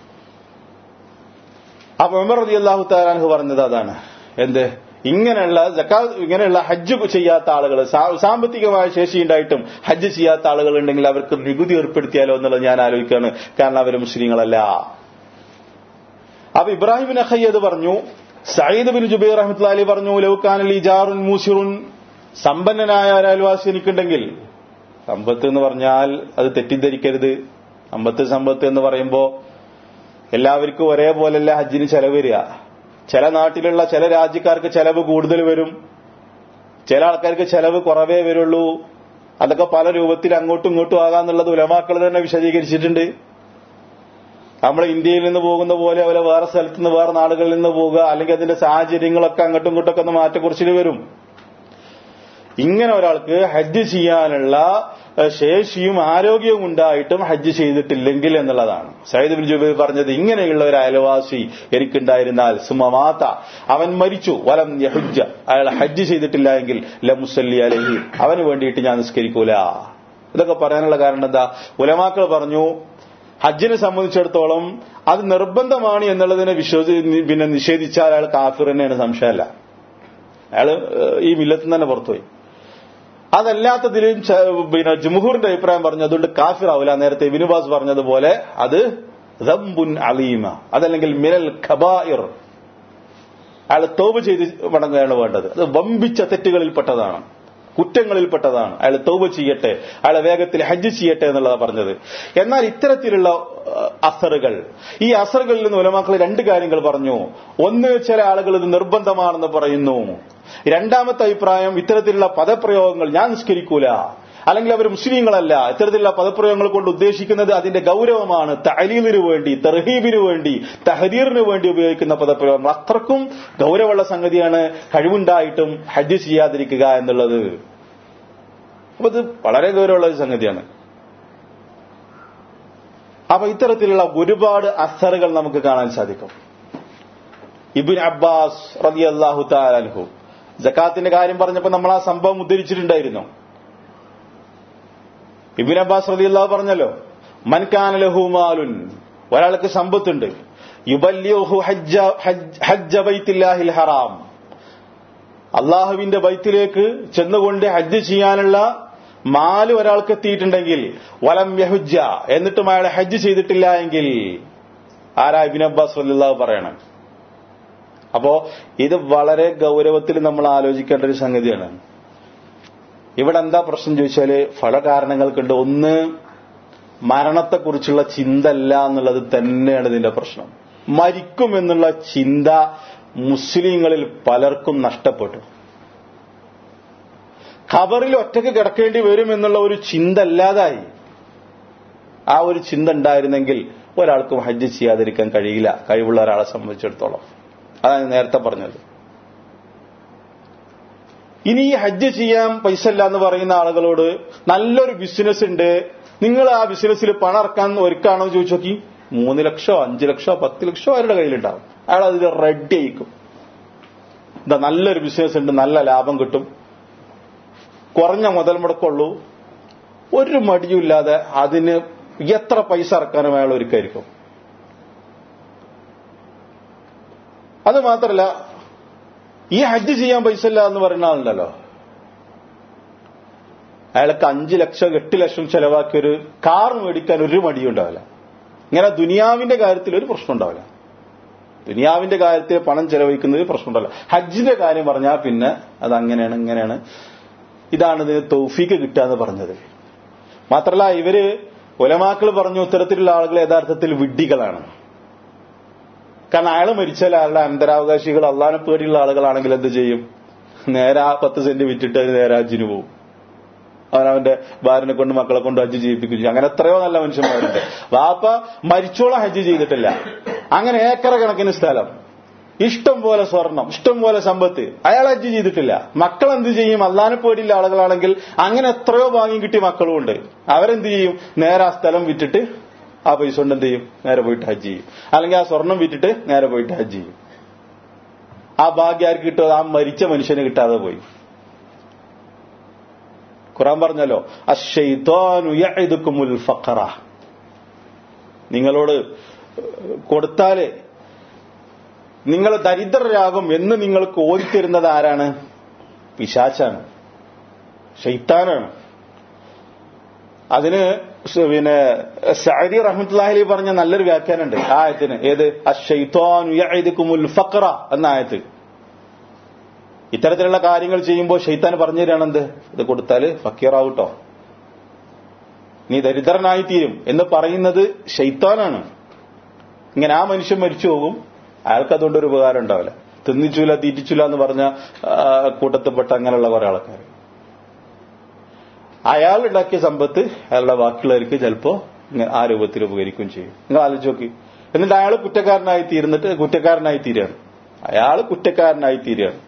അപ്പൊ ഉമർ റതി അള്ളാഹു താലാൻഹു പറഞ്ഞത് അതാണ് എന്ത് ഇങ്ങനെയുള്ള ജക്കാ ഇങ്ങനെയുള്ള ഹജ്ജ് ചെയ്യാത്ത ആളുകൾ സാമ്പത്തികമായ ശേഷിയുണ്ടായിട്ടും ഹജ്ജ് ചെയ്യാത്ത ആളുകൾ ഉണ്ടെങ്കിൽ അവർക്ക് നികുതി ഏർപ്പെടുത്തിയാലോ എന്നുള്ളത് ഞാൻ ആലോചിക്കുകയാണ് കാരണം അവർ മുസ്ലിങ്ങളല്ല അപ്പൊ ഇബ്രാഹിം നഹൈ അത് പറഞ്ഞു സയ്യിദ് ബിൻ ജുബൈർ റഹ്മത്ത് അലി പറഞ്ഞു ലൗക്കാനൽ ഇജാറുൻ മൂസിറുൻ സമ്പന്നനായ ഒരു അയൽവാസി എനിക്കുണ്ടെങ്കിൽ സമ്പത്ത് എന്ന് പറഞ്ഞാൽ അത് തെറ്റിദ്ധരിക്കരുത് സമ്പത്ത് സമ്പത്ത് എന്ന് പറയുമ്പോ എല്ലാവർക്കും ഒരേപോലെയല്ല ഹജ്ജിന് ചെലവ് വരിക ചില നാട്ടിലുള്ള ചില രാജ്യക്കാർക്ക് ചെലവ് കൂടുതൽ വരും ചില ആൾക്കാർക്ക് ചെലവ് കുറവേ വരുള്ളൂ അതൊക്കെ പല രൂപത്തിൽ അങ്ങോട്ടും ഇങ്ങോട്ടും ആകാന്നുള്ളത് ഉലമാക്കൾ തന്നെ വിശദീകരിച്ചിട്ടുണ്ട് നമ്മൾ ഇന്ത്യയിൽ നിന്ന് പോകുന്ന പോലെ അവരെ വേറെ സ്ഥലത്ത് നിന്ന് വേറെ നാടുകളിൽ നിന്ന് പോകുക അല്ലെങ്കിൽ അതിന്റെ സാഹചര്യങ്ങളൊക്കെ അങ്ങോട്ടും ഇങ്ങോട്ടൊക്കെ ഒന്ന് മാറ്റക്കുറിച്ചിൽ വരും ഇങ്ങനെ ഒരാൾക്ക് ഹജ്ജ് ചെയ്യാനുള്ള ശേഷിയും ആരോഗ്യവും ഉണ്ടായിട്ടും ഹജ്ജ് ചെയ്തിട്ടില്ലെങ്കിൽ എന്നുള്ളതാണ് സയ്യിദ് ബിൻ ജുബൈർ പറഞ്ഞത് ഇങ്ങനെയുള്ള ഒരു അയൽവാസി എനിക്കുണ്ടായിരുന്നാൽ സുമമാത്ത അവൻ മരിച്ചു വലം യഹുജ്ജ അയാൾ ഹജ്ജ് ചെയ്തിട്ടില്ല എങ്കിൽ ലമുസല്ലി അലഹി അവന് വേണ്ടിയിട്ട് ഞാൻ നിസ്കരിക്കൂല ഇതൊക്കെ പറയാനുള്ള കാരണം എന്താ ഉലമാക്കൾ പറഞ്ഞു ഹജ്ജിനെ സംബന്ധിച്ചിടത്തോളം അത് നിർബന്ധമാണ് എന്നുള്ളതിനെ വിശ്വസി പിന്നെ നിഷേധിച്ചാൽ അയാൾ കാഫിർ തന്നെയാണ് സംശയമല്ല അയാൾ ഈ മില്ലത്തിൽ തന്നെ പുറത്തുപോയി അതല്ലാത്തതിലും പിന്നെ ജുമുഹൂറിന്റെ അഭിപ്രായം പറഞ്ഞു അതുകൊണ്ട് കാഫിർ ആവില്ല നേരത്തെ വിനുബാസ് പറഞ്ഞതുപോലെ അത് റംബുൻ അലീമ അതല്ലെങ്കിൽ മിനൽ ഖബായിർ അയാൾ തോപ് ചെയ്ത് മടങ്ങുകയാണ് വേണ്ടത് അത് വമ്പിച്ച തെറ്റുകളിൽപ്പെട്ടതാണ് കുറ്റങ്ങളിൽപ്പെട്ടതാണ് അയാൾ തൗബ ചെയ്യട്ടെ അയാൾ വേഗത്തിൽ ഹജ്ജ് ചെയ്യട്ടെ എന്നുള്ളതാണ് പറഞ്ഞത് എന്നാൽ ഇത്തരത്തിലുള്ള അസറുകൾ ഈ അസറുകളിൽ നിന്ന് ഉലമാക്കൾ രണ്ട് കാര്യങ്ങൾ പറഞ്ഞു ഒന്ന് ചില ആളുകൾ ഇത് നിർബന്ധമാണെന്ന് പറയുന്നു രണ്ടാമത്തെ അഭിപ്രായം ഇത്തരത്തിലുള്ള പദപ്രയോഗങ്ങൾ ഞാൻ നിസ്കരിക്കൂല അല്ലെങ്കിൽ അവർ മുസ്ലിങ്ങളല്ല ഇത്തരത്തിലുള്ള പദപ്രയോഗങ്ങൾ കൊണ്ട് ഉദ്ദേശിക്കുന്നത് അതിന്റെ ഗൗരവമാണ് തലീലിന് വേണ്ടി തെർഹീബിന് വേണ്ടി തഹദീറിന് വേണ്ടി ഉപയോഗിക്കുന്ന പദപ്രയോഗങ്ങൾ അത്രക്കും ഗൗരവമുള്ള സംഗതിയാണ് കഴിവുണ്ടായിട്ടും ഹജ്ജ് ചെയ്യാതിരിക്കുക എന്നുള്ളത് അപ്പൊ ഇത് വളരെ ഗൗരവമുള്ള ഒരു സംഗതിയാണ് അപ്പൊ ഇത്തരത്തിലുള്ള ഒരുപാട് അസറുകൾ നമുക്ക് കാണാൻ സാധിക്കും ഇബിൻ അബ്ബാസ് റതി അള്ളാഹു താലഹു ജക്കാത്തിന്റെ കാര്യം പറഞ്ഞപ്പോ നമ്മൾ ആ സംഭവം ഉദ്ധരിച്ചിട്ടുണ്ടായിരുന്നു ഇബിൻ അബ്ബാസ് റതി അള്ളാഹു പറഞ്ഞല്ലോ മൻകാന ലഹുമാലുൻ ഒരാൾക്ക് സമ്പത്തുണ്ട് യുബല്യുഹു ഹജ്ജ ബൈത്തില്ലാഹിൽ ഹറാം അള്ളാഹുവിന്റെ ബൈത്തിലേക്ക് ചെന്നുകൊണ്ട് ഹജ്ജ് ചെയ്യാനുള്ള മാല് ഒരാൾക്ക് എത്തിയിട്ടുണ്ടെങ്കിൽ വലം യഹുജ എന്നിട്ടും അയാൾ ഹജ്ജ് ചെയ്തിട്ടില്ല എങ്കിൽ ആരാ ഇബിൻ അബ്ബാസ് റലിള്ളാഹു പറയണം അപ്പോ ഇത് വളരെ ഗൗരവത്തിൽ നമ്മൾ ആലോചിക്കേണ്ട ഒരു സംഗതിയാണ് ഇവിടെ എന്താ പ്രശ്നം ചോദിച്ചാല് പല കാരണങ്ങൾക്കുണ്ട് ഒന്ന് മരണത്തെക്കുറിച്ചുള്ള ചിന്ത അല്ല എന്നുള്ളത് തന്നെയാണ് ഇതിന്റെ പ്രശ്നം മരിക്കും എന്നുള്ള ചിന്ത മുസ്ലിങ്ങളിൽ പലർക്കും നഷ്ടപ്പെട്ടു ഖബറിൽ ഒറ്റയ്ക്ക് കിടക്കേണ്ടി വരും എന്നുള്ള ഒരു ചിന്ത അല്ലാതായി ആ ഒരു ചിന്ത ഉണ്ടായിരുന്നെങ്കിൽ ഒരാൾക്കും ഹജ്ജ് ചെയ്യാതിരിക്കാൻ കഴിയില്ല കഴിവുള്ള ഒരാളെ സംബന്ധിച്ചിടത്തോളം അതാണ് നേരത്തെ പറഞ്ഞത് ഇനി ഈ ഹജ്ജ് ചെയ്യാൻ പൈസ ഇല്ല എന്ന് പറയുന്ന ആളുകളോട് നല്ലൊരു ബിസിനസ് ഉണ്ട് നിങ്ങൾ ആ ബിസിനസ്സിൽ പണം ഇറക്കാൻ ഒരുക്കാണോ എന്ന് ചോദിച്ചു നോക്കി മൂന്ന് ലക്ഷോ അഞ്ചു ലക്ഷോ പത്ത് ലക്ഷോ അവരുടെ കയ്യിലുണ്ടാവും അയാൾ അതിൽ റെഡി ആയിക്കും എന്താ നല്ലൊരു ബിസിനസ് ഉണ്ട് നല്ല ലാഭം കിട്ടും കുറഞ്ഞ മുതൽ മുടക്കുള്ളൂ ഒരു മടിയുമില്ലാതെ അതിന് എത്ര പൈസ ഇറക്കാനും അയാൾ ഒരുക്കായിരിക്കും അത് മാത്രല്ല ഈ ഹജ്ജ് ചെയ്യാൻ പൈസ ഇല്ല എന്ന് പറയുന്ന ആളുണ്ടല്ലോ അയാൾക്ക് അഞ്ചു ലക്ഷം എട്ട് ലക്ഷം ചെലവാക്കി ഒരു കാർ മേടിക്കാൻ ഒരു മടിയും ഉണ്ടാവില്ല ഇങ്ങനെ ദുനിയാവിന്റെ കാര്യത്തിൽ ഒരു പ്രശ്നം ഉണ്ടാവില്ല ദുനിയാവിന്റെ കാര്യത്തിൽ പണം ചെലവഴിക്കുന്നതിൽ പ്രശ്നം ഉണ്ടാവില്ല ഹജ്ജിന്റെ കാര്യം പറഞ്ഞാൽ പിന്നെ അത് അങ്ങനെയാണ് ഇങ്ങനെയാണ് ഇതാണ് ഇതിന് തൗഫീക്ക് കിട്ടുക എന്ന് പറഞ്ഞത് മാത്രല്ല ഇവര് ഒലമാക്കൾ പറഞ്ഞു ഇത്തരത്തിലുള്ള ആളുകൾ യഥാർത്ഥത്തിൽ വിഡ്ഢികളാണ് കാരണം അയാൾ മരിച്ചാൽ അയാളുടെ അനന്തരാവകാശികൾ അള്ളാനെ പേടിയുള്ള ആളുകളാണെങ്കിൽ എന്ത് ചെയ്യും നേരെ ആ പത്ത് സെന്റ് വിറ്റിട്ട് നേരെ ഹജ്ജിന് പോകും അവൻ അവന്റെ ഭാര്യനെ കൊണ്ട് മക്കളെ കൊണ്ട് ഹജ്ജ് ചെയ്യിപ്പിക്കും ചെയ്യും അങ്ങനെ എത്രയോ നല്ല മനുഷ്യന്മാരുണ്ട് വാപ്പ മരിച്ചോളം ഹജ്ജ് ചെയ്തിട്ടില്ല അങ്ങനെ ഏക്കറ കണക്കിന് സ്ഥലം ഇഷ്ടം പോലെ സ്വർണം ഇഷ്ടം പോലെ സമ്പത്ത് അയാൾ ഹജ്ജ് ചെയ്തിട്ടില്ല മക്കൾ എന്ത് ചെയ്യും അള്ളാനെ പേടിയുള്ള ആളുകളാണെങ്കിൽ അങ്ങനെ എത്രയോ ഭാഗ്യം കിട്ടിയ മക്കളും ഉണ്ട് അവരെന്ത് ചെയ്യും നേരെ ആ സ്ഥലം വിറ്റിട്ട് ആ പൈസ കൊണ്ട് എന്ത് ചെയ്യും നേരെ പോയിട്ട് ഹജ്ജ് ചെയ്യും അല്ലെങ്കിൽ ആ സ്വർണം വിറ്റിട്ട് നേരെ പോയിട്ട് ഹജ്ജ് ചെയ്യും ആ ഭാഗ്യം ആർക്ക് കിട്ടുമോ ആ മരിച്ച മനുഷ്യന് കിട്ടാതെ പോയി ഖുറാൻ പറഞ്ഞല്ലോ അഷൈത്താനുൽ ഫഖറ നിങ്ങളോട് കൊടുത്താല് നിങ്ങൾ ദരിദ്രരാകും എന്ന് നിങ്ങൾക്ക് ഓടിത്തരുന്നത് ആരാണ് പിശാച്ചാണ് ഷെയ്ത്താനാണ് അതിന് പിന്നെ സഅദി റഹ്മത്തുള്ളാഹി പറഞ്ഞ നല്ലൊരു വ്യാഖ്യാനമുണ്ട് ആ ആയത്തിന് ഏത് അഷൈത്താനുൽ ഫഖറ എന്ന ആയത്ത് ഇത്തരത്തിലുള്ള കാര്യങ്ങൾ ചെയ്യുമ്പോൾ ഷെയ്ത്താൻ പറഞ്ഞു തരാണെന്ത് ഇത് കൊടുത്താല് ഫക്കീറാവൂട്ടോ നീ ദരിദ്രനായി തീരും എന്ന് പറയുന്നത് ഷെയ്ത്താനാണ് ഇങ്ങനെ ആ മനുഷ്യൻ മരിച്ചു പോകും അയാൾക്ക് അതുകൊണ്ടൊരു ഉപകാരം ഉണ്ടാവില്ല തിന്നിച്ചൂല തീറ്റിച്ചൂല എന്ന് പറഞ്ഞ കൂട്ടത്തിൽപ്പെട്ട അങ്ങനെയുള്ള കുറെ ആൾക്കാർ അയാൾ ഉണ്ടാക്കിയ സമ്പത്ത് അയാളുടെ ബാക്കിയുള്ളവർക്ക് ചിലപ്പോ ആ രൂപത്തിൽ ഉപകരിക്കുകയും ചെയ്യും നിങ്ങൾ ആലോചിച്ച് നോക്കി എന്നിട്ട് അയാൾ കുറ്റക്കാരനായി തീർന്നിട്ട് കുറ്റക്കാരനായി തീരുകയാണ് അയാൾ കുറ്റക്കാരനായി തീരുകയാണ്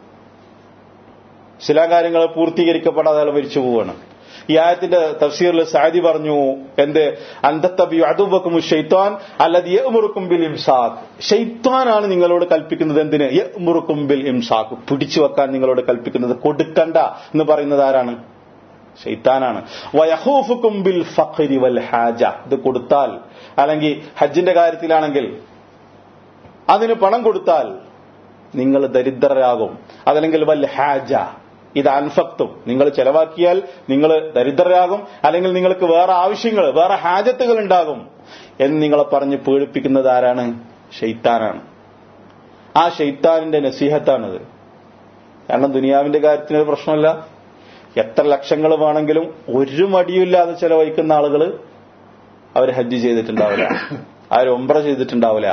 ചില കാര്യങ്ങൾ പൂർത്തീകരിക്കപ്പെടാതെ അയാൾ മരിച്ചു പോവുകയാണ് ഈ ആയത്തിന്റെ തഫ്സീറിൽ സാദി പറഞ്ഞു എന്ത് അന്തത്തബിയു അതുബക്കും ഷെയ്ത്താൻ അല്ലത് യമുറുക്കും ബിൽ ഇംസാഖ് ഷെയ്ത്താനാണ് നിങ്ങളോട് കൽപ്പിക്കുന്നത് എന്തിന് യമുറുക്കും ബിൽ ഇംസാഖ് പിടിച്ചു വെക്കാൻ നിങ്ങളോട് കൽപ്പിക്കുന്നത് കൊടുക്കണ്ട എന്ന് പറയുന്നത് ആരാണ് ഷെയ്ത്താനാണ് വയഹൂഫുക്കും ബിൽ ഫഖരി വൽ ഹാജ ഇത് കൊടുത്താൽ അല്ലെങ്കിൽ ഹജ്ജിന്റെ കാര്യത്തിലാണെങ്കിൽ അതിന് പണം കൊടുത്താൽ നിങ്ങൾ ദരിദ്രരാകും അതല്ലെങ്കിൽ വൽ ഹാജ ഇത് അൻഫക്തും നിങ്ങൾ ചെലവാക്കിയാൽ നിങ്ങൾ ദരിദ്രരാകും അല്ലെങ്കിൽ നിങ്ങൾക്ക് വേറെ ആവശ്യങ്ങൾ വേറെ ഹാജത്തുകൾ ഉണ്ടാകും എന്ന് നിങ്ങളെ പറഞ്ഞ് പേടിപ്പിക്കുന്നത് ആരാണ് ഷെയ്ത്താനാണ് ആ ഷെയ്ത്താനിന്റെ നസീഹത്താണിത് കാരണം ദുനിയാവിന്റെ കാര്യത്തിന് ഒരു പ്രശ്നമല്ല എത്ര ലക്ഷങ്ങൾ വേണമെങ്കിലും ഒരു മടിയില്ലാതെ ചെലവഴിക്കുന്ന ആളുകൾ അവർ ഹജ്ജ് ചെയ്തിട്ടുണ്ടാവില്ല അവർ ഒമ്പ്ര ചെയ്തിട്ടുണ്ടാവില്ല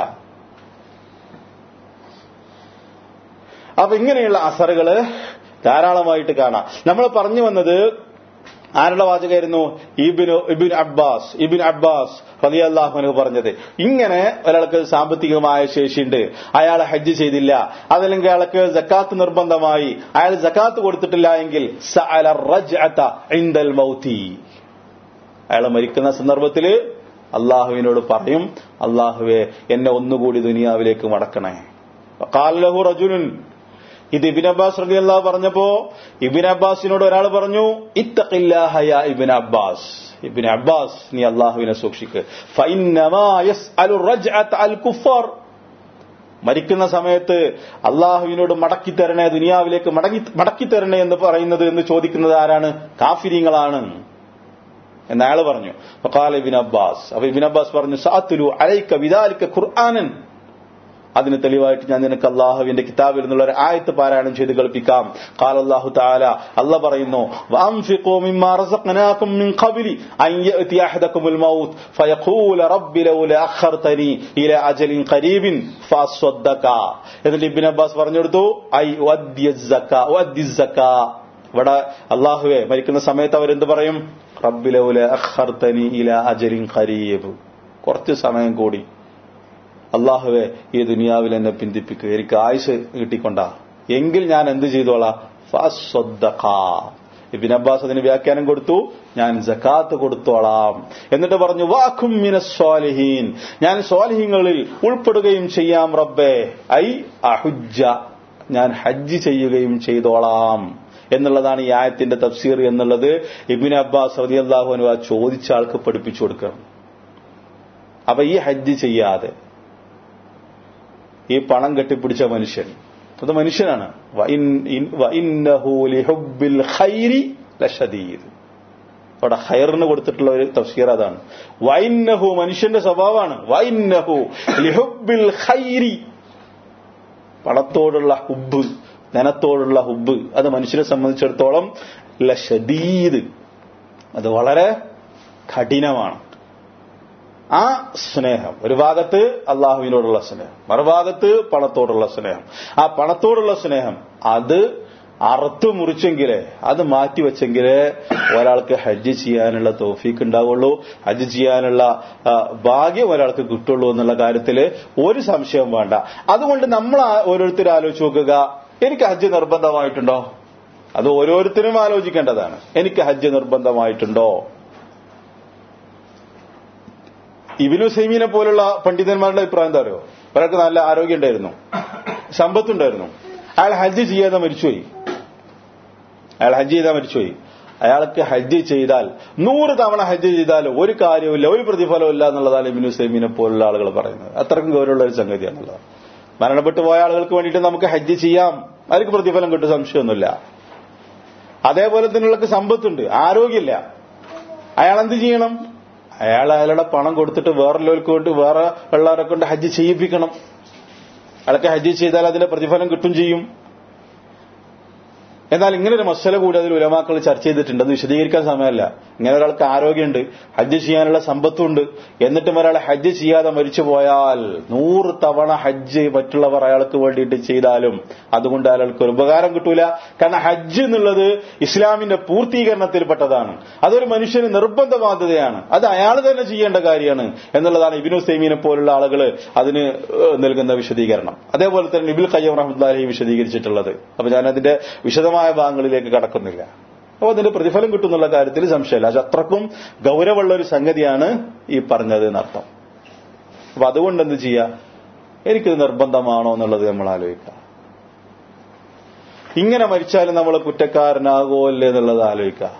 അപ്പൊ ഇങ്ങനെയുള്ള അസറുകള് ധാരാളമായിട്ട് കാണാം നമ്മൾ പറഞ്ഞു വന്നത് ആരുടെ വാചകമായിരുന്നു ഇബിനു ഇബിൻ അബ്ബാസ് ഇബിൻ അബ്ബാസ് റളിയല്ലാഹു പറഞ്ഞത് ഇങ്ങനെ ഒരാൾക്ക് സാമ്പത്തികമായ ശേഷിയുണ്ട് അയാൾ ഹജ്ജ് ചെയ്തില്ല അതല്ലെങ്കിൽ അയാൾക്ക് ജക്കാത്ത് നിർബന്ധമായി അയാൾ ജക്കാത്ത് കൊടുത്തിട്ടില്ല എങ്കിൽ സഅല റജ്അത ഇൻദൽ മൗതി അയാൾ മരിക്കുന്ന സന്ദർഭത്തിൽ അള്ളാഹുവിനോട് പറയും അള്ളാഹുവെ എന്നെ ഒന്നുകൂടി ദുനിയാവിലേക്ക് മടക്കണേ കാലഹു റജുലുൻ ഇത് ഇബിൻ അബ്ബാസ് റബി അള്ളാഹ് പറഞ്ഞപ്പോ ഇബിൻ അബ്ബാസിനോട് ഒരാൾ പറഞ്ഞു ഇത്തഖില്ലാഹയ ഇബിൻ അബ്ബാസ് ഇബിൻ അബ്ബാസ് നീ അള്ളാഹുവിനെ സൂക്ഷിക്ക് ഫഇന്നമാ യസ്അലു റജ്അത അൽ കുഫാർ മരിക്കുന്ന സമയത്ത് അള്ളാഹുവിനോട് മടക്കി തരണേ ദുനിയാവിലേക്ക് മടങ്ങി മടക്കി തരണേ എന്ന് പറയുന്നത് എന്ന് ചോദിക്കുന്നത് ആരാണ് കാഫിരിങ്ങളാണ് എന്ന് അയാൾ പറഞ്ഞു ഫഖാല ഇബിൻ അബ്ബാസ് അപ്പൊ ഇബിൻ അബ്ബാസ് പറഞ്ഞു സാത്തുലു അലൈക്ക വിദാലിക്ക ഖുർആനൻ അതിന് തെളിവായിട്ട് ഞാൻ നിനക്ക് അള്ളാഹുവിന്റെ കിതാബിൽ നിന്നുള്ള ഒരു ആയത്ത് പാരായണം ചെയ്ത് കളിപ്പിക്കാം قال الله تعالى അല്ല പറയുന്നു وانفقوا مما رزقناكم من قبل ان ياتي احدكم الموت فيقول رب لولا اخرتني الى اجل قريب فاصدق എന്നിട്ട് ഇബ്നു അബ്ബാസ് പറഞ്ഞു കൊടുത്തു ഐ വദ്യ സക്ക വദ്യ സക്ക ഇവിടെ അള്ളാഹുവെ മരിക്കുന്ന സമയത്ത് അവരെന്ത് പറയും റബ്ബിലൗല അഖർതനി ഇല അജലിൻ ഖരീബ് കുറച്ച് സമയം കൂടി അള്ളാഹുവെ ഈ ദുനിയാവിൽ എന്നെ പിന്തിപ്പിക്കുക എനിക്ക് ആയുസ് കിട്ടിക്കൊണ്ടാ എങ്കിൽ ഞാൻ എന്ത് ചെയ്തോളാം ഇബിൻ അബ്ബാസ് അതിന് വ്യാഖ്യാനം കൊടുത്തു ഞാൻ ജക്കാത്ത് കൊടുത്തോളാം എന്നിട്ട് പറഞ്ഞു വാഖും സ്വാലിഹീൻ ഞാൻ സ്വാലിഹീങ്ങളിൽ ഉൾപ്പെടുകയും ചെയ്യാം റബ്ബേ ഐ അഹുജ ഞാൻ ഹജ്ജ് ചെയ്യുകയും ചെയ്തോളാം എന്നുള്ളതാണ് ഈ ആയത്തിന്റെ തഫ്സീർ എന്നുള്ളത് ഇബിൻ അബ്ബാസ് റതി അള്ളാഹുനു ആ ചോദിച്ച ആൾക്ക് പഠിപ്പിച്ചു കൊടുക്കണം അപ്പൊ ഈ ഹജ്ജ് ചെയ്യാതെ ഈ പണം കെട്ടിപ്പിടിച്ച മനുഷ്യൻ അത് മനുഷ്യനാണ് അവിടെ ഹൈറിന് കൊടുത്തിട്ടുള്ള ഒരു തഫ്സീർ അതാണ് വൈന്നഹു മനുഷ്യന്റെ സ്വഭാവമാണ് വൈന്നഹു ലിഹുബിൽ ഖൈരി പണത്തോടുള്ള ഹുബ് ധനത്തോടുള്ള ഹുബ് അത് മനുഷ്യനെ സംബന്ധിച്ചിടത്തോളം ലഷദീദ് അത് വളരെ കഠിനമാണ് ആ സ്നേഹം ഒരു ഭാഗത്ത് അള്ളാഹുവിനോടുള്ള സ്നേഹം മറുഭാഗത്ത് പണത്തോടുള്ള സ്നേഹം ആ പണത്തോടുള്ള സ്നേഹം അത് അറുത്തു മുറിച്ചെങ്കിലേ അത് മാറ്റിവെച്ചെങ്കിലേ ഒരാൾക്ക് ഹജ്ജ് ചെയ്യാനുള്ള തോഫീക്ക് ഉണ്ടാവുള്ളൂ ഹജ്ജ് ചെയ്യാനുള്ള ഭാഗ്യം ഒരാൾക്ക് കിട്ടുള്ളൂ എന്നുള്ള കാര്യത്തിൽ ഒരു സംശയവും വേണ്ട അതുകൊണ്ട് നമ്മൾ ഓരോരുത്തർ ആലോചിച്ച് നോക്കുക എനിക്ക് ഹജ്ജ് നിർബന്ധമായിട്ടുണ്ടോ അത് ഓരോരുത്തരും ആലോചിക്കേണ്ടതാണ് എനിക്ക് ഹജ്ജ് നിർബന്ധമായിട്ടുണ്ടോ ഇബിനു സൈമീനെ പോലുള്ള പണ്ഡിതന്മാരുടെ അഭിപ്രായം എന്താ അറിയോ ഒരാൾക്ക് നല്ല ആരോഗ്യം ഉണ്ടായിരുന്നു സമ്പത്തുണ്ടായിരുന്നു അയാൾ ഹജ്ജ് ചെയ്യാതെ മരിച്ചുപോയി അയാൾ ഹജ്ജ് ചെയ്താൽ മരിച്ചുപോയി അയാൾക്ക് ഹജ്ജ് ചെയ്താൽ നൂറ് തവണ ഹജ്ജ് ചെയ്താൽ ഒരു കാര്യമില്ല ഒരു പ്രതിഫലവും ഇല്ല എന്നുള്ളതാണ് ഇബിനു സൈമീനെ പോലുള്ള ആളുകൾ പറയുന്നത് അത്രക്കും ഗൗരവമുള്ള ഒരു സംഗതിയാണുള്ളത് മരണപ്പെട്ടു പോയ ആളുകൾക്ക് വേണ്ടിയിട്ട് നമുക്ക് ഹജ്ജ് ചെയ്യാം അവർക്ക് പ്രതിഫലം കിട്ടും സംശയമൊന്നുമില്ല അതേപോലെ തന്നെ സമ്പത്തുണ്ട് ആരോഗ്യമില്ല അയാൾ എന്ത് ചെയ്യണം അയാൾ അയാളുടെ പണം കൊടുത്തിട്ട് വേറെല്ലാവർക്ക് കൊണ്ട് വേറെ ഉള്ളവരെ കൊണ്ട് ഹജ്ജ് ചെയ്യിപ്പിക്കണം അയാൾക്ക് ഹജ്ജ് ചെയ്താൽ അതിന്റെ പ്രതിഫലം കിട്ടും ചെയ്യും എന്നാൽ ഇങ്ങനെ ഒരു മസല കൂടി അതിൽ ഉലമാക്കൾ ചർച്ച ചെയ്തിട്ടുണ്ട് അത് വിശദീകരിക്കാൻ സമയമല്ല ഇങ്ങനെ ഒരാൾക്ക് ആരോഗ്യമുണ്ട് ഹജ്ജ് ചെയ്യാനുള്ള സമ്പത്തുണ്ട് എന്നിട്ടും ഒരാൾ ഹജ്ജ് ചെയ്യാതെ മരിച്ചു പോയാൽ നൂറ് തവണ ഹജ്ജ് മറ്റുള്ളവർ അയാൾക്ക് വേണ്ടിയിട്ട് ചെയ്താലും അതുകൊണ്ട് അയാൾക്ക് ഒരു ഉപകാരം കിട്ടൂല കാരണം ഹജ്ജ് എന്നുള്ളത് ഇസ്ലാമിന്റെ പൂർത്തീകരണത്തിൽപ്പെട്ടതാണ് അതൊരു മനുഷ്യന് നിർബന്ധ ബാധ്യതയാണ് അത് അയാൾ തന്നെ ചെയ്യേണ്ട കാര്യമാണ് എന്നുള്ളതാണ് ഇബിനു സൈമീനെ പോലുള്ള ആളുകൾ അതിന് നൽകുന്ന വിശദീകരണം അതേപോലെ തന്നെ ഇബിൽ ഖയ്യം റഹ്മദ്ദാലി വിശദീകരിച്ചിട്ടുള്ളത് അപ്പൊ ഞാനതിന്റെ വിശദമായ ഭാഗങ്ങളിലേക്ക് കടക്കുന്നില്ല അപ്പോൾ അതിന്റെ പ്രതിഫലം കിട്ടുന്നുള്ള കാര്യത്തിൽ സംശയമില്ല അത് അത്രക്കും ഗൗരവമുള്ള ഒരു സംഗതിയാണ് ഈ പറഞ്ഞത് എന്നർത്ഥം അപ്പൊ അതുകൊണ്ട് എന്ത് ചെയ്യുക എനിക്കിത് നിർബന്ധമാണോ എന്നുള്ളത് നമ്മൾ ആലോചിക്കുക ഇങ്ങനെ മരിച്ചാലും നമ്മൾ കുറ്റക്കാരനാകോ അല്ലേ എന്നുള്ളത് ആലോചിക്കുക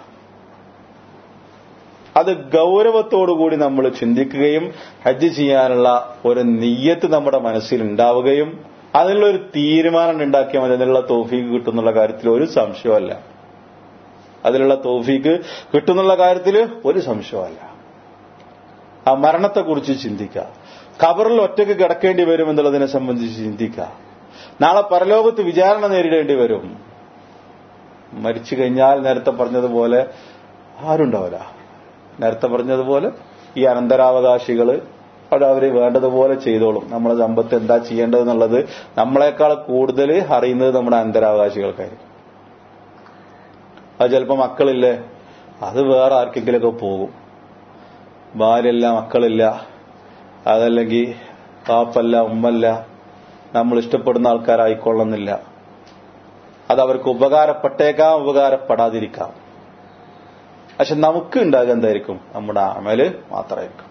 അത് ഗൗരവത്തോടുകൂടി നമ്മൾ ചിന്തിക്കുകയും ഹജ്ജ് ചെയ്യാനുള്ള ഒരു നെയ്യത്ത് നമ്മുടെ മനസ്സിൽ ഉണ്ടാവുകയും അതിനുള്ള ഒരു തീരുമാനം ഉണ്ടാക്കിയാൽ മതി അതിനുള്ള തോഫീക്ക് കിട്ടുന്നുള്ള കാര്യത്തിൽ ഒരു സംശയമല്ല അതിലുള്ള തോഫീക്ക് കിട്ടുന്നുള്ള കാര്യത്തിൽ ഒരു സംശയമല്ല ആ മരണത്തെക്കുറിച്ച് ചിന്തിക്കുക ഖബറിൽ ഒറ്റയ്ക്ക് കിടക്കേണ്ടി വരും എന്നുള്ളതിനെ സംബന്ധിച്ച് ചിന്തിക്കുക നാളെ പരലോകത്ത് വിചാരണ നേരിടേണ്ടി വരും മരിച്ചു കഴിഞ്ഞാൽ നേരത്തെ പറഞ്ഞതുപോലെ ആരുണ്ടാവില്ല നേരത്തെ പറഞ്ഞതുപോലെ ഈ അനന്തരാവകാശികള് അവിടെ അവര് വേണ്ടതുപോലെ ചെയ്തോളും നമ്മളെ സമ്പത്ത് എന്താ ചെയ്യേണ്ടതെന്നുള്ളത് നമ്മളെക്കാൾ കൂടുതൽ അറിയുന്നത് നമ്മുടെ അനന്തരാവകാശികൾക്കായിരിക്കും അത് ചിലപ്പോൾ മക്കളില്ലേ അത് വേറെ ആർക്കെങ്കിലുമൊക്കെ പോകും ഭാര്യയില്ല മക്കളില്ല അതല്ലെങ്കിൽ പാപ്പല്ല ഉമ്മല്ല നമ്മൾ ഇഷ്ടപ്പെടുന്ന ആൾക്കാരായിക്കൊള്ളുന്നില്ല അത് അവർക്ക് ഉപകാരപ്പെട്ടേക്കാം ഉപകാരപ്പെടാതിരിക്കാം പക്ഷെ നമുക്ക് ഉണ്ടാകുക എന്തായിരിക്കും നമ്മുടെ അമല് മാത്രമായിരിക്കും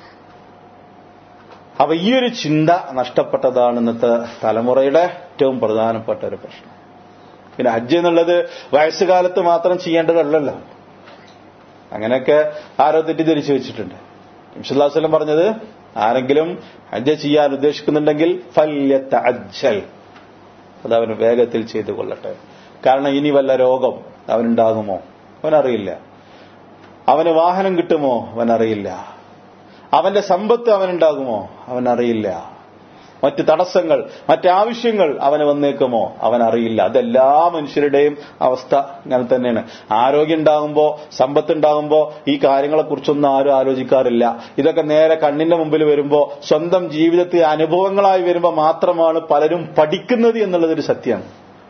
അപ്പൊ ഈ ഒരു ചിന്ത നഷ്ടപ്പെട്ടതാണ് ഇന്നത്തെ തലമുറയുടെ ഏറ്റവും പ്രധാനപ്പെട്ട ഒരു പ്രശ്നം പിന്നെ ഹജ്ജ് എന്നുള്ളത് വയസ്സുകാലത്ത് മാത്രം ചെയ്യേണ്ടതല്ലല്ലോ അങ്ങനെയൊക്കെ ആരോ തെറ്റിദ്ധരിച്ചു വെച്ചിട്ടുണ്ട് ഇംഷുല്ലാസ്ലം പറഞ്ഞത് ആരെങ്കിലും ഹജ്ജ് ചെയ്യാൻ ഉദ്ദേശിക്കുന്നുണ്ടെങ്കിൽ ഫല്യത്ത അജ്ജൽ അത് അവന് വേഗത്തിൽ ചെയ്തു കൊള്ളട്ടെ കാരണം ഇനി വല്ല രോഗം അവനുണ്ടാകുമോ അവനറിയില്ല അവന് വാഹനം കിട്ടുമോ അവനറിയില്ല അവന്റെ സമ്പത്ത് അവനുണ്ടാകുമോ അവനറിയില്ല മറ്റ് തടസ്സങ്ങൾ മറ്റാവശ്യങ്ങൾ അവന് വന്നേക്കുമോ അവൻ അറിയില്ല അതെല്ലാ മനുഷ്യരുടെയും അവസ്ഥ അങ്ങനെ തന്നെയാണ് ആരോഗ്യം ഉണ്ടാകുമ്പോ സമ്പത്ത് ഉണ്ടാകുമ്പോ ഈ കാര്യങ്ങളെക്കുറിച്ചൊന്നും ആരും ആലോചിക്കാറില്ല ഇതൊക്കെ നേരെ കണ്ണിന്റെ മുമ്പിൽ വരുമ്പോ സ്വന്തം ജീവിതത്തിൽ അനുഭവങ്ങളായി വരുമ്പോ മാത്രമാണ് പലരും പഠിക്കുന്നത് എന്നുള്ളതൊരു സത്യമാണ്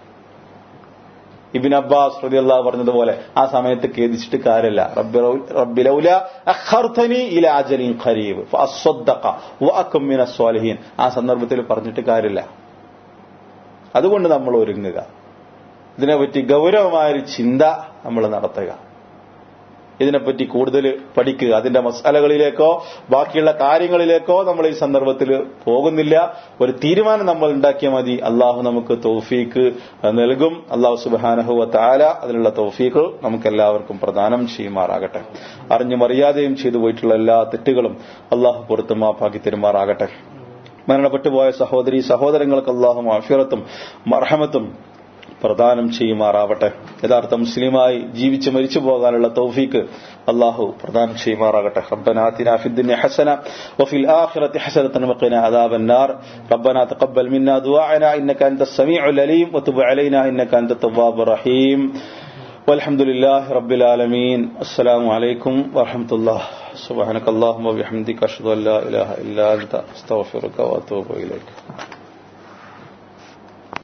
ഇബിൻ അബ്ബാസ് റളിയല്ലാ പറഞ്ഞതുപോലെ ആ സമയത്ത് ഖേദിച്ചിട്ട് കാര്യമില്ല റബ്ബിലൗല അഖർതനി ഇല അജലിൻ ഖരീബ് ഫഅസ്വദ്ദഖ വഅകും മിനസ് സ്വാലിഹീൻ ആ സന്ദർഭത്തിൽ പറഞ്ഞിട്ട് കാര്യമില്ല അതുകൊണ്ട് നമ്മൾ ഒരുങ്ങുക ഇതിനെപ്പറ്റി ഗൗരവമായൊരു ചിന്ത നമ്മൾ നടത്തുക ഇതിനെപ്പറ്റി കൂടുതൽ പഠിക്കുക അതിന്റെ മസാലകളിലേക്കോ ബാക്കിയുള്ള കാര്യങ്ങളിലേക്കോ നമ്മൾ ഈ സന്ദർഭത്തിൽ പോകുന്നില്ല ഒരു തീരുമാനം നമ്മൾ ഉണ്ടാക്കിയാൽ മതി അള്ളാഹു നമുക്ക് തൗഫീക്ക് നൽകും അള്ളാഹു സുബാനഹുവ താല അതിനുള്ള തൗഫീഖ് നമുക്ക് എല്ലാവർക്കും പ്രദാനം ചെയ്യുമാറാകട്ടെ അറിഞ്ഞും അറിയാതെയും ചെയ്തു പോയിട്ടുള്ള എല്ലാ തെറ്റുകളും അള്ളാഹു പുറത്ത് മാപ്പാക്കി തരുമാറാകട്ടെ മരണപ്പെട്ടുപോയ സഹോദരി സഹോദരങ്ങൾക്ക് അള്ളാഹു മാഫിറത്തും മർഹമത്തും പ്രദാനം ചെയ്യുമാറാവട്ടെ യഥാർത്ഥ മുസ്ലിമായി ജീവിച്ച് മരിച്ചു പോകാനുള്ള തൗഫീക്ക് അള്ളാഹു പ്രദാനം ചെയ്യുമാറാകട്ടെ ربنا آتنا في الدنيا حسنة وفي الآخرة حسنة وقنا عذاب النار ربنا تقبل منا دعاءنا إنك أنت السميع العليم وتب علينا إنك أنت التواب الرحيم والحمد لله رب العالمين السلام عليكم ورحمة الله سبحانك اللهم وبحمدك أشهد أن لا إله إلا أنت أستغفرك وأتوب إليك